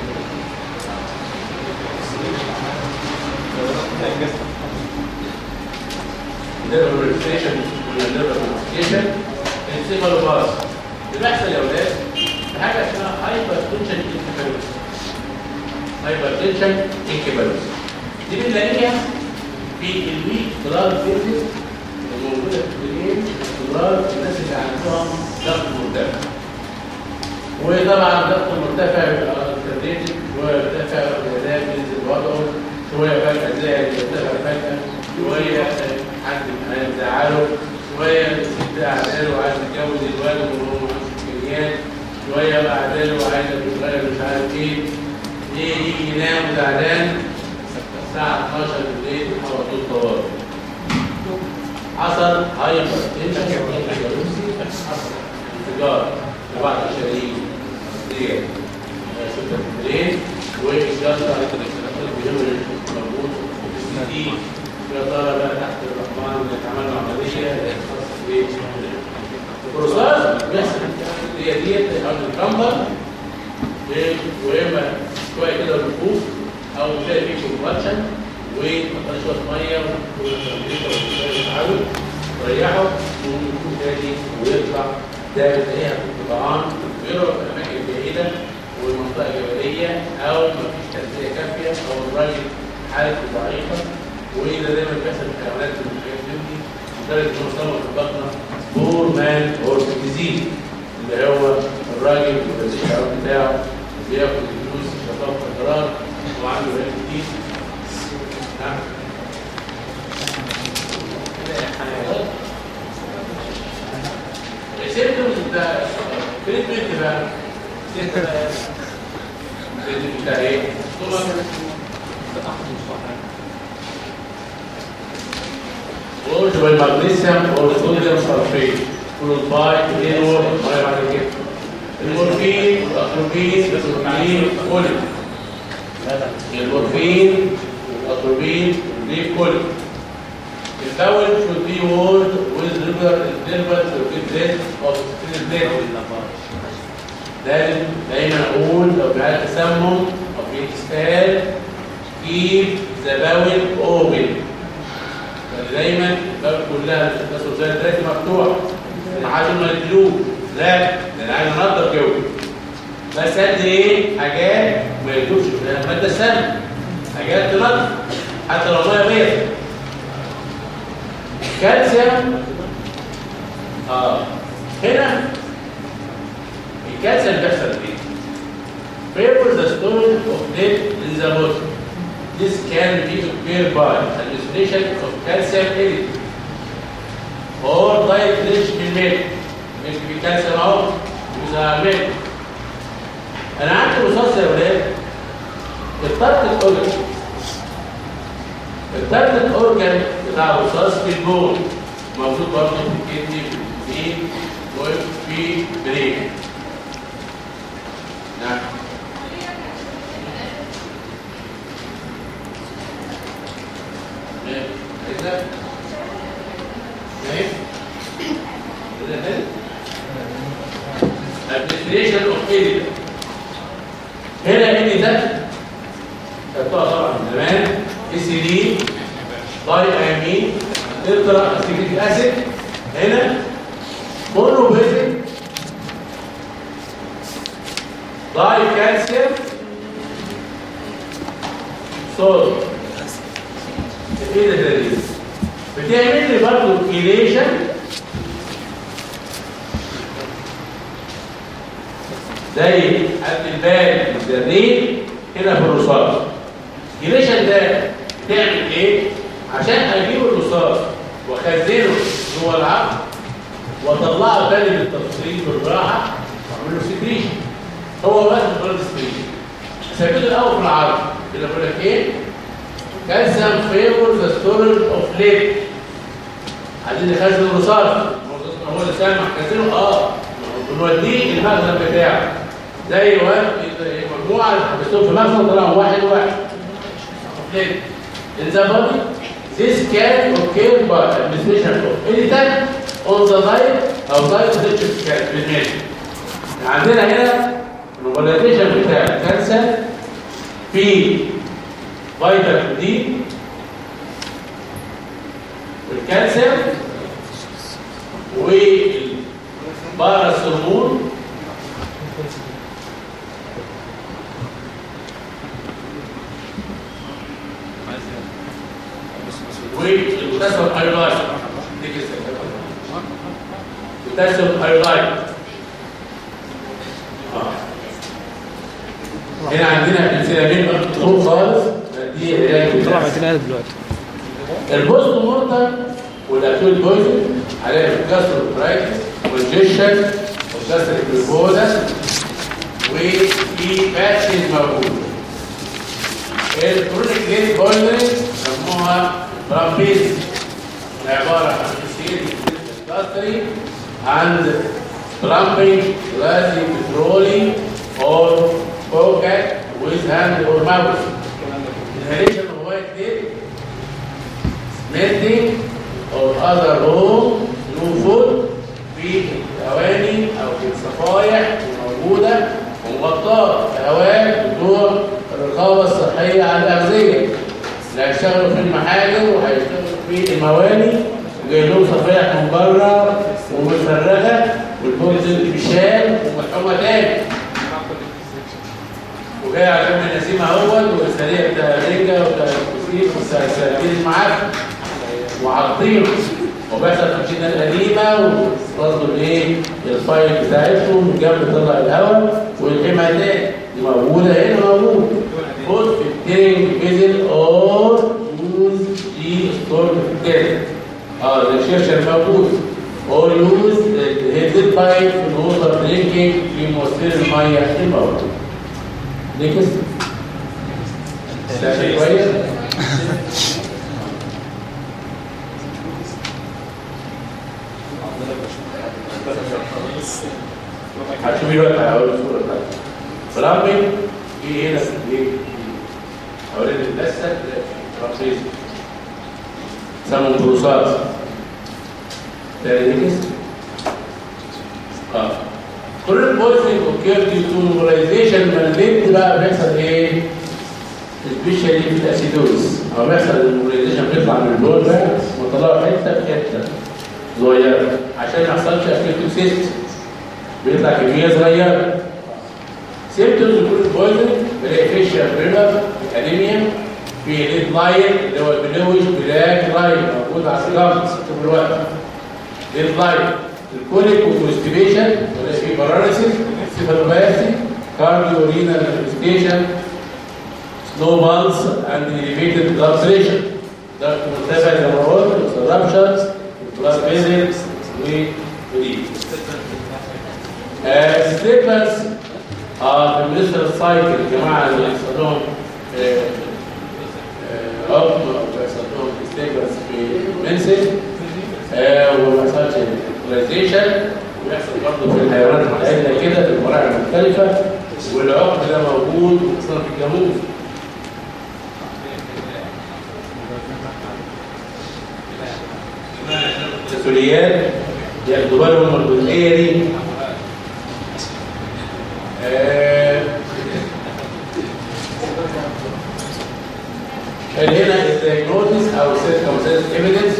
نيرفال ريلاكسيشن ولا نيرفال ريلاكسيشن انسيبال باس اللي بيحصل يا اولاد في حاجه اسمها هايبر تنشن انكيبالوس هايبر تنشن انكيبالوس دي بنلاقيها في الويك بلاد فيزيس الموجوده في البرين بلاد الناس اللي عندهم ضغط مرتفع وطبعا ضغط مرتفع بيبقى كارديتك ويرتفع الولاد ينزل وضعه شويه فجاه تلاقي يرتفع فجاه شويه حد هيزعله شويه الست قاعده وعايز تتجوز الولد وهو معهوش امكانيات شويه قاعده وعايزه تشتغل مش عارف ايه ليه يجي ينام زعلان الساعه 12 بالليل على طول طوارئ حصل هايبر تنشن حصل انفجار لبعض الشرايين دي ستة بالليل والجلطة الهيموريج موجود السي تي يا ترى بقى تحت الرحمن يتعمل له عملية خاص البروساس بيحصل هي ديت او الكمبر واما شويه كده ركوب او تلاقي فيه كونفرشن وتحط شويه ميه وتعالوا تريحه ويكون تاني ويطلع ده بتلاقيها في القطعان ويضرب في اماكن بعيده والمنطقه جبليه او مفيش تغذيه كافيه او الراجل حالته ضعيفه وده دايما بيحصل في الحيوانات والحاجات دي لدرجه ان هو سمى في البطنه بور مان اور ديزيز اللي هو الراجل اللي الشعور بتاعه بياخد الفلوس شطاب قدرات وعنده ريال كتير نعم السيمتومز بتاع تريتمنت بقى التريتمنت بتاع ايه؟ خروج بالمغنيسيوم او الصوديوم سلفيت followed by الانور ما بعد كده المورفين الاتروبين الاتروبين كولين المورفين الاتروبين ليه كولين الأول should be worn with regular interval to keep rate of skin level. لازم دايما أقول لو في حالة تسمم أو في إسهال keep the bowel open. يعني دايما الباب كلها بتتصل زي دلوقتي مفتوح انا عايز ما يدلوه لا ده انا عايز انضف جوه بس قد ايه حاجات ما يدوش فيها ماده سامه حاجات تنضف حتى لو ميه بيض كالسيوم اه هنا الكالسيوم بيحصل ايه؟ favors the storage of lead in the body. This can be occurred by administration of calcium elite or diet rich in milk. milk فيه كالسيوم اهو يوزع milk. انا عندي رصاص يا ولاد التارجت اورجن التارجت اورجن بتاع الرصاص في البول موجود برضه في الكدني في البين وفي بريك نعم كده اهي كده اهي administration of area هنا ان ده خدتوها طبعا من زمان اس دي باي امين الترا اسيتيك اسيد هنا كله بيزك داي كالسيوم صوت ايه ده ده بتعمل لي برضه كيليشن زي قد البال الزرنين هنا في الرصاص الجريشن ده تعمل ايه عشان اجيب الرصاص واخزنه جوه العقل واطلعه تاني بالتفصيل بالراحه واعمل له سكريشن هو بقى البلد سكريشن ثابته الاول في العرض اللي بقول لك ايه كالسيوم فيبر ذا ستورج اوف ليد عايزين نخزن الرصاص هو اللي سامح خزنه اه بنوديه المخزن بتاعه زي واحد مجموعه حبستهم في مخزن طلعوا واحد واحد ليد in the body this can occur by administration of any time on the diet او diet restricted scan بالماشي عندنا هنا المولاتيشن بتاع الكانسر في فيتامين دي والكالسيوم والباراسيرمون والبوتاسيوم ايودايد دي كده بوتاسيوم ايودايد هنا عندنا السيراميك مطلوب خالص دي علاج طلع بتاع. 200000 دلوقتي البوست مورتم والاكيوت بويزن عليها الكسر برايتس والجيشن والكسر الجلوكوزا وفي باتشز موجوده الكرونيك ليد بويزن سموها برامبيز عباره عن سيل كاستري عند plumping glassy petroleum or pocket with hand or mouth. Inhalation of white tape melting or other raw new food في الأواني أو في الصفايح الموجودة ومغطاة بأوان بتوع الرقابة الصحية على الأغذية اللي هيشتغلوا في المحاجر وهيشتغلوا في المواني وجاي لهم صفايح من بره ومتفرغة والبوكس بشال وملحومة تاني وجاي عشان النسيم اهوت والسريع بتاع الرنجة وبتاع الكسير والسردين معاك وعاطين وبيحصل تمشينا القديمة وبرضه الايه الفايل بتاعتهم جنب طلع الهواء والحمى تاني دي موجودة هنا موجود put في التيرنج فيزل اور يوز دي ستور في التيرنج اه ده الشاشة موجود اور يوز الهيدد بايب في الووتر درينكينج في مواسير المية الموجود نيكس ده شيء كويس هتشوفي دلوقتي هقول الصورة بتاعتك برامج في هنا في ايه؟ حوالين اللثة رقيق سموا بروسات ده نيكس اه كل البويزنج اوكير دي تو نورماليزيشن من الليد بقى بيحصل ايه؟ سبيشالي في الاسيدوز او بيحصل النورماليزيشن بيطلع من البول بقى وطلعه حته بحته صغيره عشان ما يحصلش افليتوسيست بيطلع كميه صغيره سيمتومز كل البويزنج بلاقي فيشيال بريلر انيميا في ليد لاين اللي هو البلوش بلاك لاين موجود على الجنب طول الوقت ليد لاين الكوليك والكونستيبيشن ولا في باراليسيس سيفالوباثي كارديو رينال مانيفستيشن سلو بالز اند اليفيتد بلاد بريشر ده مرتفع زي ما قلت والرابشرز والبلاد فيزلز ودي ستيبلز اه بالنسبه للسايكل الجماعه اللي يحصل لهم عقم او بيحصل لهم ستيبلز في منسل وما يحصلش كوليزيشن ويحصل برضه في الحيوانات بتاعتنا كده في المراحل المختلفه والعقم ده موجود خصوصا في الجاموس التسوليات ياخدوا بالهم من الجزئيه دي آه، هنا الدياجنوستس او سيركمستانس ايفيدنس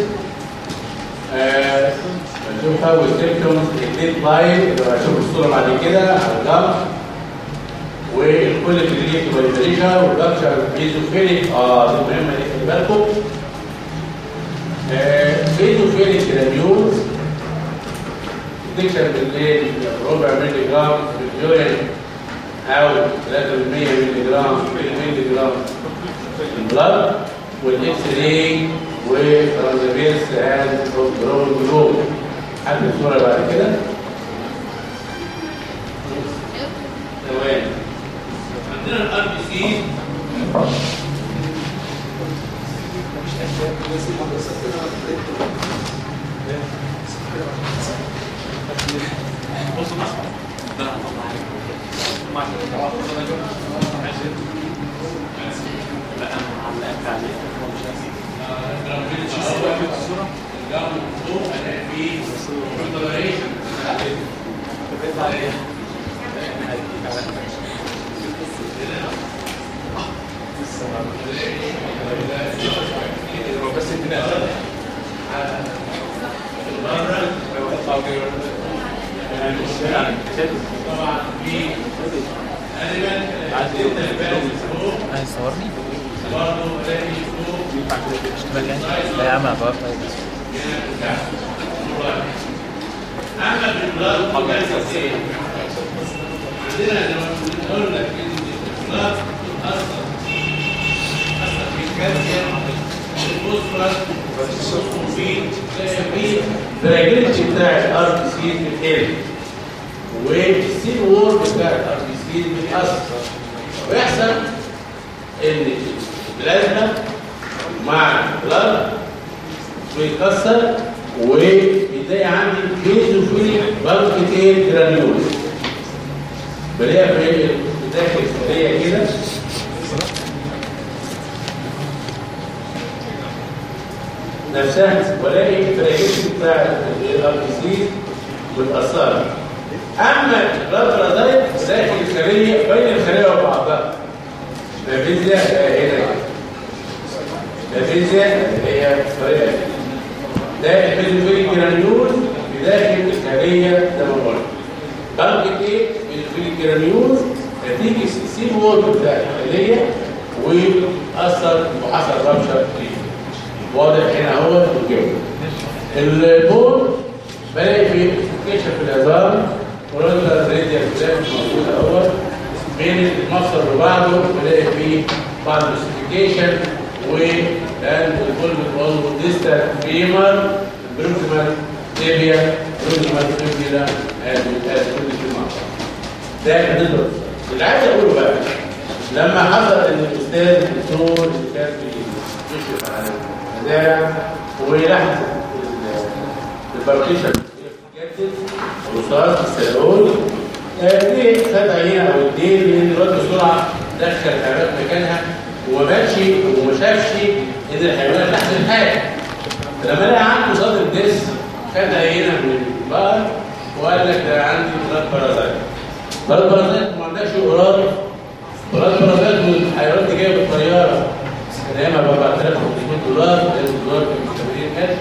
نشوفها والسيمتومز الديت لاين اللي هشوف الصوره بعد كده على الجنب والكل كلينيك والبريشا والجاكشر بيزوفيليك اه دي مهمه دي خلي بالكم بيزوفيليك ريميوز ديكشن بالليل ربع مللي جرام باليورين او 3 مللي جرام مللي جرام البلد والاكس راي وترانزفيرس اند برون جلوب حد الصوره بعد كده تمام عندنا الار بي سي طبعا في غالبا عايز تصورني؟ برضه الاقي فوق ينفع كده اشتباك يعني؟ لا يا عم بقى اما في البلاد عندنا لما بنقول لك ان البلاد اثر اثر في الكالسيوم الفوسفورس الفوسفين الفراجيلتي بتاع الار بي سي بتقل والسيل وول بتاع الار بي سي بيتاثر ويحصل ان البلازما مع البلاد بيتكسر وبيلاقي عندي بيزوفيليك بانكتين جرانيول بلاقيها في داخل الخليه كده نفسها والاقي الفراجيلتي بتاع الار بي سي متاثره اما البلازمايت داخل الخليه بين الخليه وبعضها الفيزياء هنا الفيزياء اللي هي الطريقه دي ده الفيزيوفيليك جرانيول بداخل الخليه زي ما قلنا بلقت ايه الفيزيوفيليك جرانيول نتيجه السي وول بتاع الخليه واثر وحصل ربشه فيه واضح هنا اهو الجو البول بلاقي في كشف العظام ورندا راديال بلاقي موجود اهو بين المفصل وبعضه بلاقي فيه بعض الاستيكيشن and الكل بتقول ديستا فيمر بروكسيمال تيبيا بروكسيمال فيبيلا as كل شيء مع بعض ده بالنسبه اللي عايز اقوله بقى لما حصل ان الاستاذ الدكتور اللي كان بيشرف على المزارع ولاحظ البارتيشن بتتجدد الرصاص السيرول ليه خد عينه او اتنين لان الواد بسرعه دخل الحيوانات مكانها وما بانش وما شافش ان الحيوانات تحت الحاجه لما لقى عنده صدر ديس خد عينه من البقر وقال لك ده عندي بلاد بارازايت بلاد بارازايت ما عندكش قرار بلاد بارازايت من الحيوانات دي جايه بالطياره كان ايامها ب 4500 دولار لان الدولار كان ب 80 كاش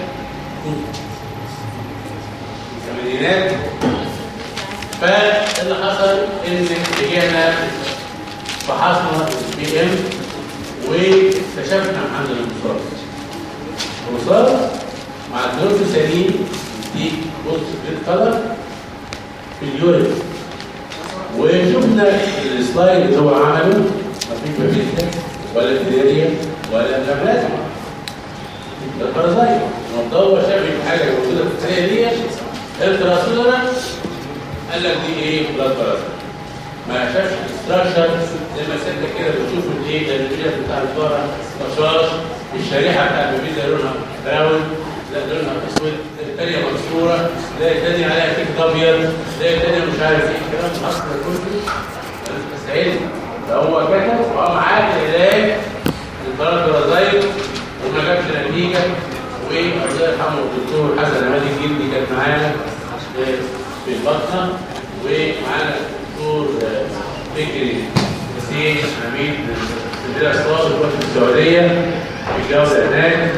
الثمانينات فاللي حصل ان رجعنا فحصنا البي ام واكتشفنا عن الرصاص الرصاص مع الدور سليم دي بص ريد كلر في اليورين وشفنا السلايد اللي هو عمله مفيش بابيتا ولا كريريا ولا بلازما ده بارازايت المدور شاف الحاجه اللي موجوده في الخليه ديت التراسولر قال لك دي ايه بلاد بارازايت ما شافش الاستراكشر زي ما سنت كده بتشوف الايه ده الرجال بتاع الفاره رشاش الشريحه بتاع البيبي راونها براون لا لونها اسود الثانيه مكسوره لا الثانيه عليها كيك ابيض لا الثانيه مش عارف ايه الكلام ده اصلا كله بس عيل فهو كتب وهو معاه العلاج البلد بارازايت وما جابش نتيجه والله يرحمه الدكتور حسن عماد الجلدي كان معانا في البطنه ومعانا الدكتور فكري حسين حميد مدير اسرار في السعوديه في الجوله هناك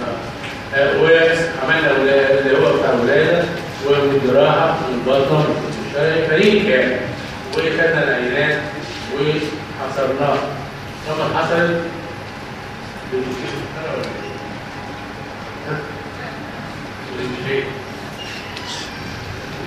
وعملنا اللي هو بتاع ولاده والجراحه والبطن فريق يعني وخدنا العينات وحصرناها لما حصلت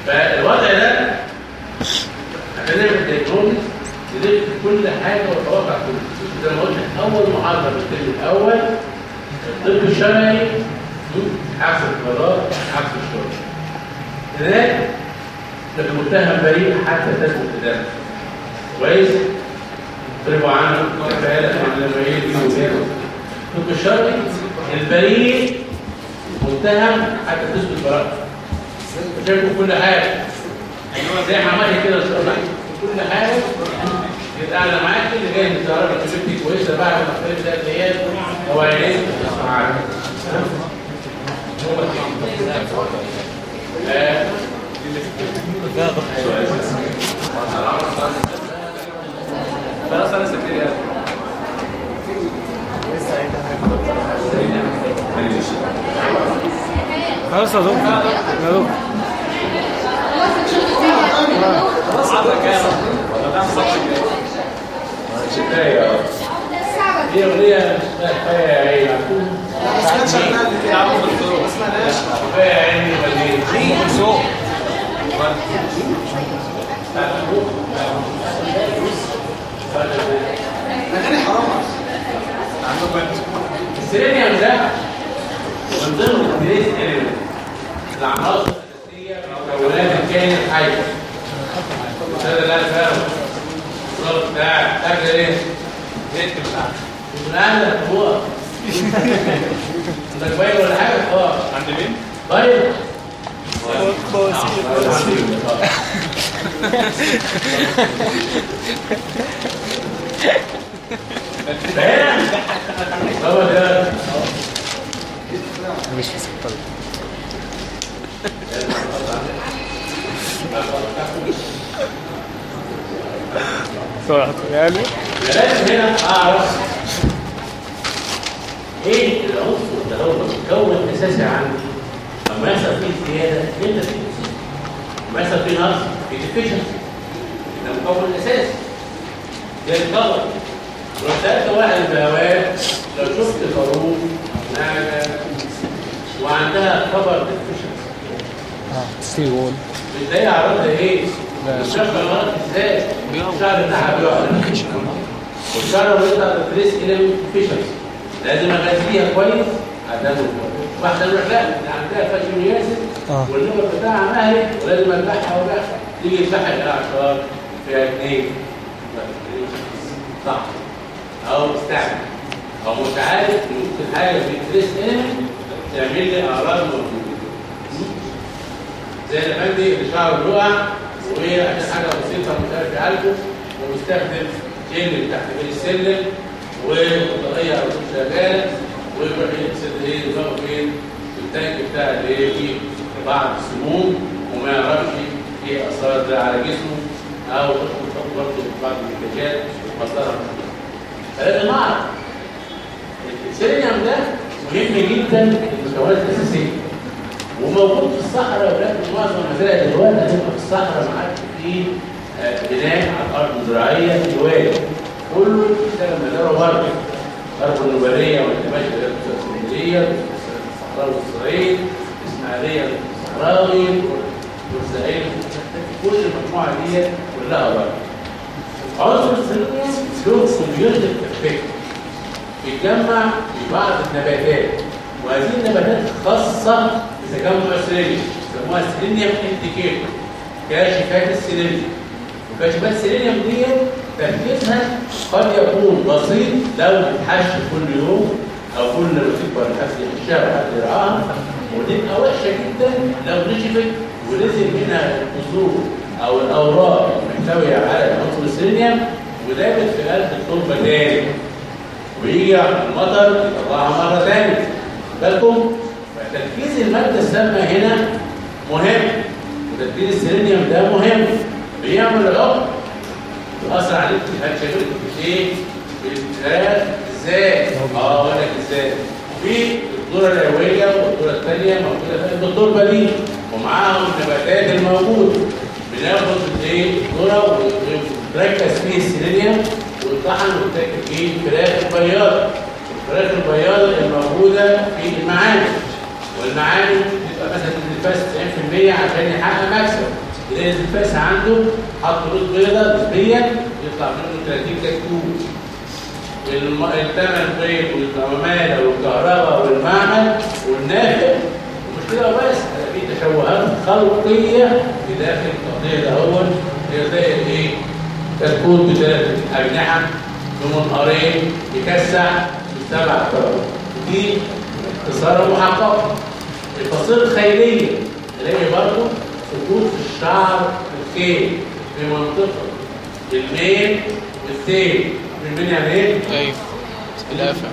فالوضع ده هنعمل الدايجنوز نلف كل حاجه ونتوقع كل زي ما قلت اول محاضره في الترم الاول الطب الشرعي حبس القرار حبس الشرطه هناك المتهم بريء حتى تثبت قدامه كويس طلبوا عنه كفاله عن البريء دي وكده الطب الشرعي البريء متهم حتى تثبت براءته شايفه كل حاجه زي ما عملت كده الصراحه كل حاجه يبقى قاعده معاك اللي جاي من الزهره بتبقى كويسه بقى والمختلف ده اللي هي هو عينين معاك آه. خلاص انا سكتي يا خلاص يا دكتور يا دكتور عندك كام ولا تعمل صفحه كفايه اه هي اغنيه كفايه يا عيني تعمل دكتور كفايه يا عيني وليه سوق السيلينيوم ده من ضمن البريس اليمنت العناصر الاساسيه في مكونات الكائن الحي هذا لا فاهم الصوت بتاع تاكل ايه؟ زيت بتاع من اهلك هو عندك بايل ولا حاجه؟ اه عند مين؟ بايل فهنا هو ده مش في سكتة صراحة يعني لازم هنا اعرف ايه العنصر ده هو مكون اساسي عندي لما يحصل فيه زياده انت فيه لما يحصل فيه نقص في ديفيشنسي ده مكون اساسي زي الكبر لو سالت واحد بهواه لو شفت خروف نعجه وعندها كبر ديفيشنسي اه ستيل وول بتلاقي اعراضها ايه؟ الشخص غلط ازاي؟ الشعر بتاعها بيقع والشعر بيطلع تدريس الى فيشرز لازم اغذيها كويس هتاكل كويس واحده تروح لا ده عندها فاشيولياسيس اه. والليفر بتاعها مهري ولازم اذبحها ولا تيجي تذبحها الاعشار فيها اثنين صح او استعمل او مش عارف ممكن حاجه في التريس تعمل لي اعراض موجوده زي الافندي اللي شعره بيقع وعشان حاجه بسيطه مش عارف يعالجه ومستخدم جل تحت بين السلم وبطاريه على طول شغاله ويروح يغسل ايه دماغه فين في التانك بتاع اللي ايه فيه بعض السموم وما يعرفش ايه اثار ده على جسمه او تدخل برضه بعض المنتجات مصدرها فلازم اعرف السيلينيوم ده مهم جدا المكونات الاساسيه وموجود في الصحراء ولكن معظم المزارع دلوقتي هتبقى في الصحراء معاك في آه، بناء على الارض الزراعيه في الوادي كله بيشتغل مزارع بره الارض النوباريه والتماشي اللي هي الاسكندريه الصحراء والصعيد الاسماعيليه الصحراوي والزعيم كل المجموعه دي كلها بره عنصر السيلينيوم له كوميونيتيف افكت بيتجمع في بعض النباتات وهذه النباتات خاصة بتجمع السيلينيوم يسموها سيلينيوم انديكيتور كاشفات السيلينيوم وكاشفات السيلينيوم دي تركيزها قد يكون بسيط لو بتحش كل يوم او كل روتين ولا حد يحشها وحد يرعاها وتبقى وحشه جدا لو نشفت ونزل منها البذور او الاوراق المحتويه على عنصر السيلينيوم ودابت في قلب التربه تاني ويجي على المطر يطلعها مرة ثانية بالكم فتركيز المادة السامة هنا مهم وتركيز السيلينيوم ده مهم بيعمل عقد بيأثر عليك في هتشغلك في ايه؟ في الفراخ ازاي؟ اه اقول لك ازاي؟ في الدورة العلوية والدورة الثانية موجودة في التربة دي ومعاهم النباتات الموجودة بناخد الايه؟ الذرة ونركز فيه السيلينيوم والطحن وتاكل ايه الفراخ البياضه الفراخ البياضه الموجوده في المعادن والمعادن بتبقى فمثلا الفاس 90% عشان يحقق مكسب يلاقي الفاس عنده حط فلوس بيضاء نسبيا يطلع منه 30 كتكوت الم- الثمن بيض والعماله والكهرباء والمعمل والنافع مش كده وبس ده في تشوهات خلقيه في داخل التقنيه ده هو زي ايه؟ كتكوت بثلاث اجنحه بمنقارين يكسع بسبع طرق دي خساره محققه الفصيله الخيليه تلاقي برضه سقوط في الشعر الخيل في منطقه الميل والسيل الميل يعني ايه؟ ايوه الافه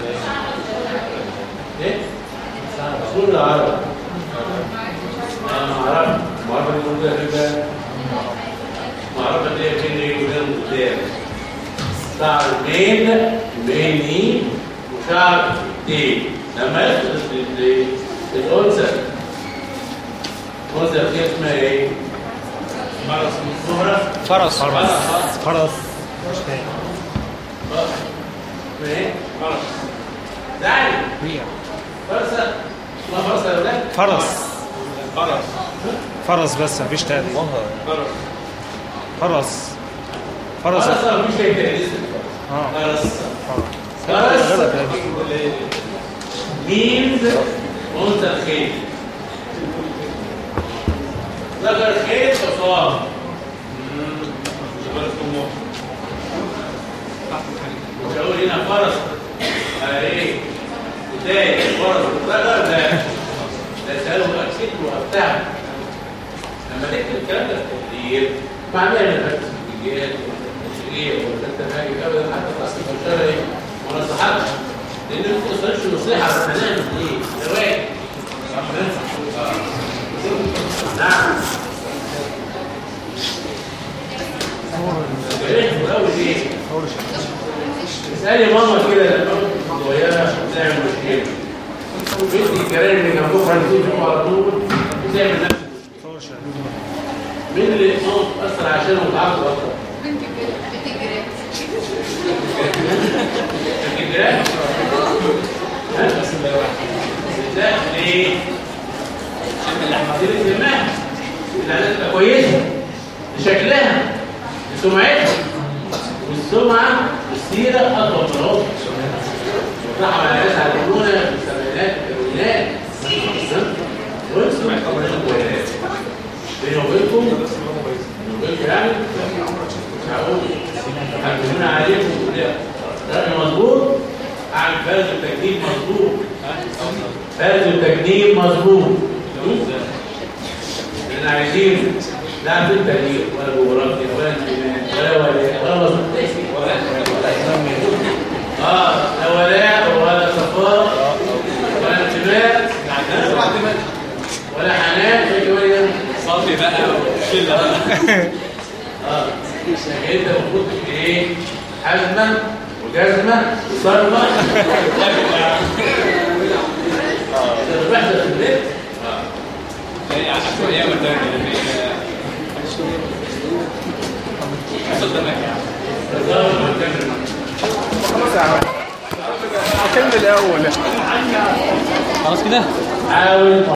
ايه؟ اصول العرب انا ما اعرفش ما اعرفش موجوده في ده ما اعرفش دي فين ايه وده قدام شعر الميل بيني وشعر الدين لما يدخل ال- ال- الانثى الانثى دي اسمها ايه؟ مرض مهرة فرس خلاص ايه؟ فرس تعالي فرسة ما فرسة يا ولاد؟ فرس فرس فرس بس مفيش تاني فرس فرس فرس فرسة مفيش شيء تاني لسه اه فرسة غلط فرس يعني. means أنثى الخيل ذكر الخيل حصان مش هقول هنا فرس آه ايه بداية فرس ذكر لا لا سألوا أكسد وأبتاع لما تكتب الكلام ده في التقرير معناه ان الفرس الجيال والتشريع والتنهاج ابدا حتى في اصل الشرعي ما نصحكش لان انت ما توصلش نصيحه بس هنعمل ايه؟ روايه نعم كرهت قوي ليه؟ اسالي ماما كده لما كنت صغيره بتعمل مشكله بنتي الجيران اللي جنبكم هتيجي على طول بتعمل نفس المشكله مين اللي ماما تاثر عشانه وتعاقب اكتر؟ بنت الجيران بنت الجيران الجيران؟ ها؟ لا ليه؟ دي الاهتمام العلاقه تبقى كويسه لشكلها لسمعتها والسمعه والسيره اطول من العمر راحوا على ناس علمونا في السبعينات والثمانينات وانتوا بيني وبينكم بيني وبينكم يعني مش هقول هتكلمنا عليكم ده مظبوط اعمل فرز وتجنيب مظبوط فرز وتجنيب مظبوط احنا عايزين لا في التاريخ ولا جغرافيا ولا انتماء ولا ولاء ولا وظيفه ولا اه لا ولاء ولا صفاء ولا انتماء ولا حنان ولا جواري صلي بقى وشله بقى اه يعني انت المفروض تبقى ايه حزمه وجزمه وصرمه ده بيحصل في البيت هي عشان ايام الدنيا حصل دمك يعني الظاهر ما كان كمل الاول خلاص كده حاول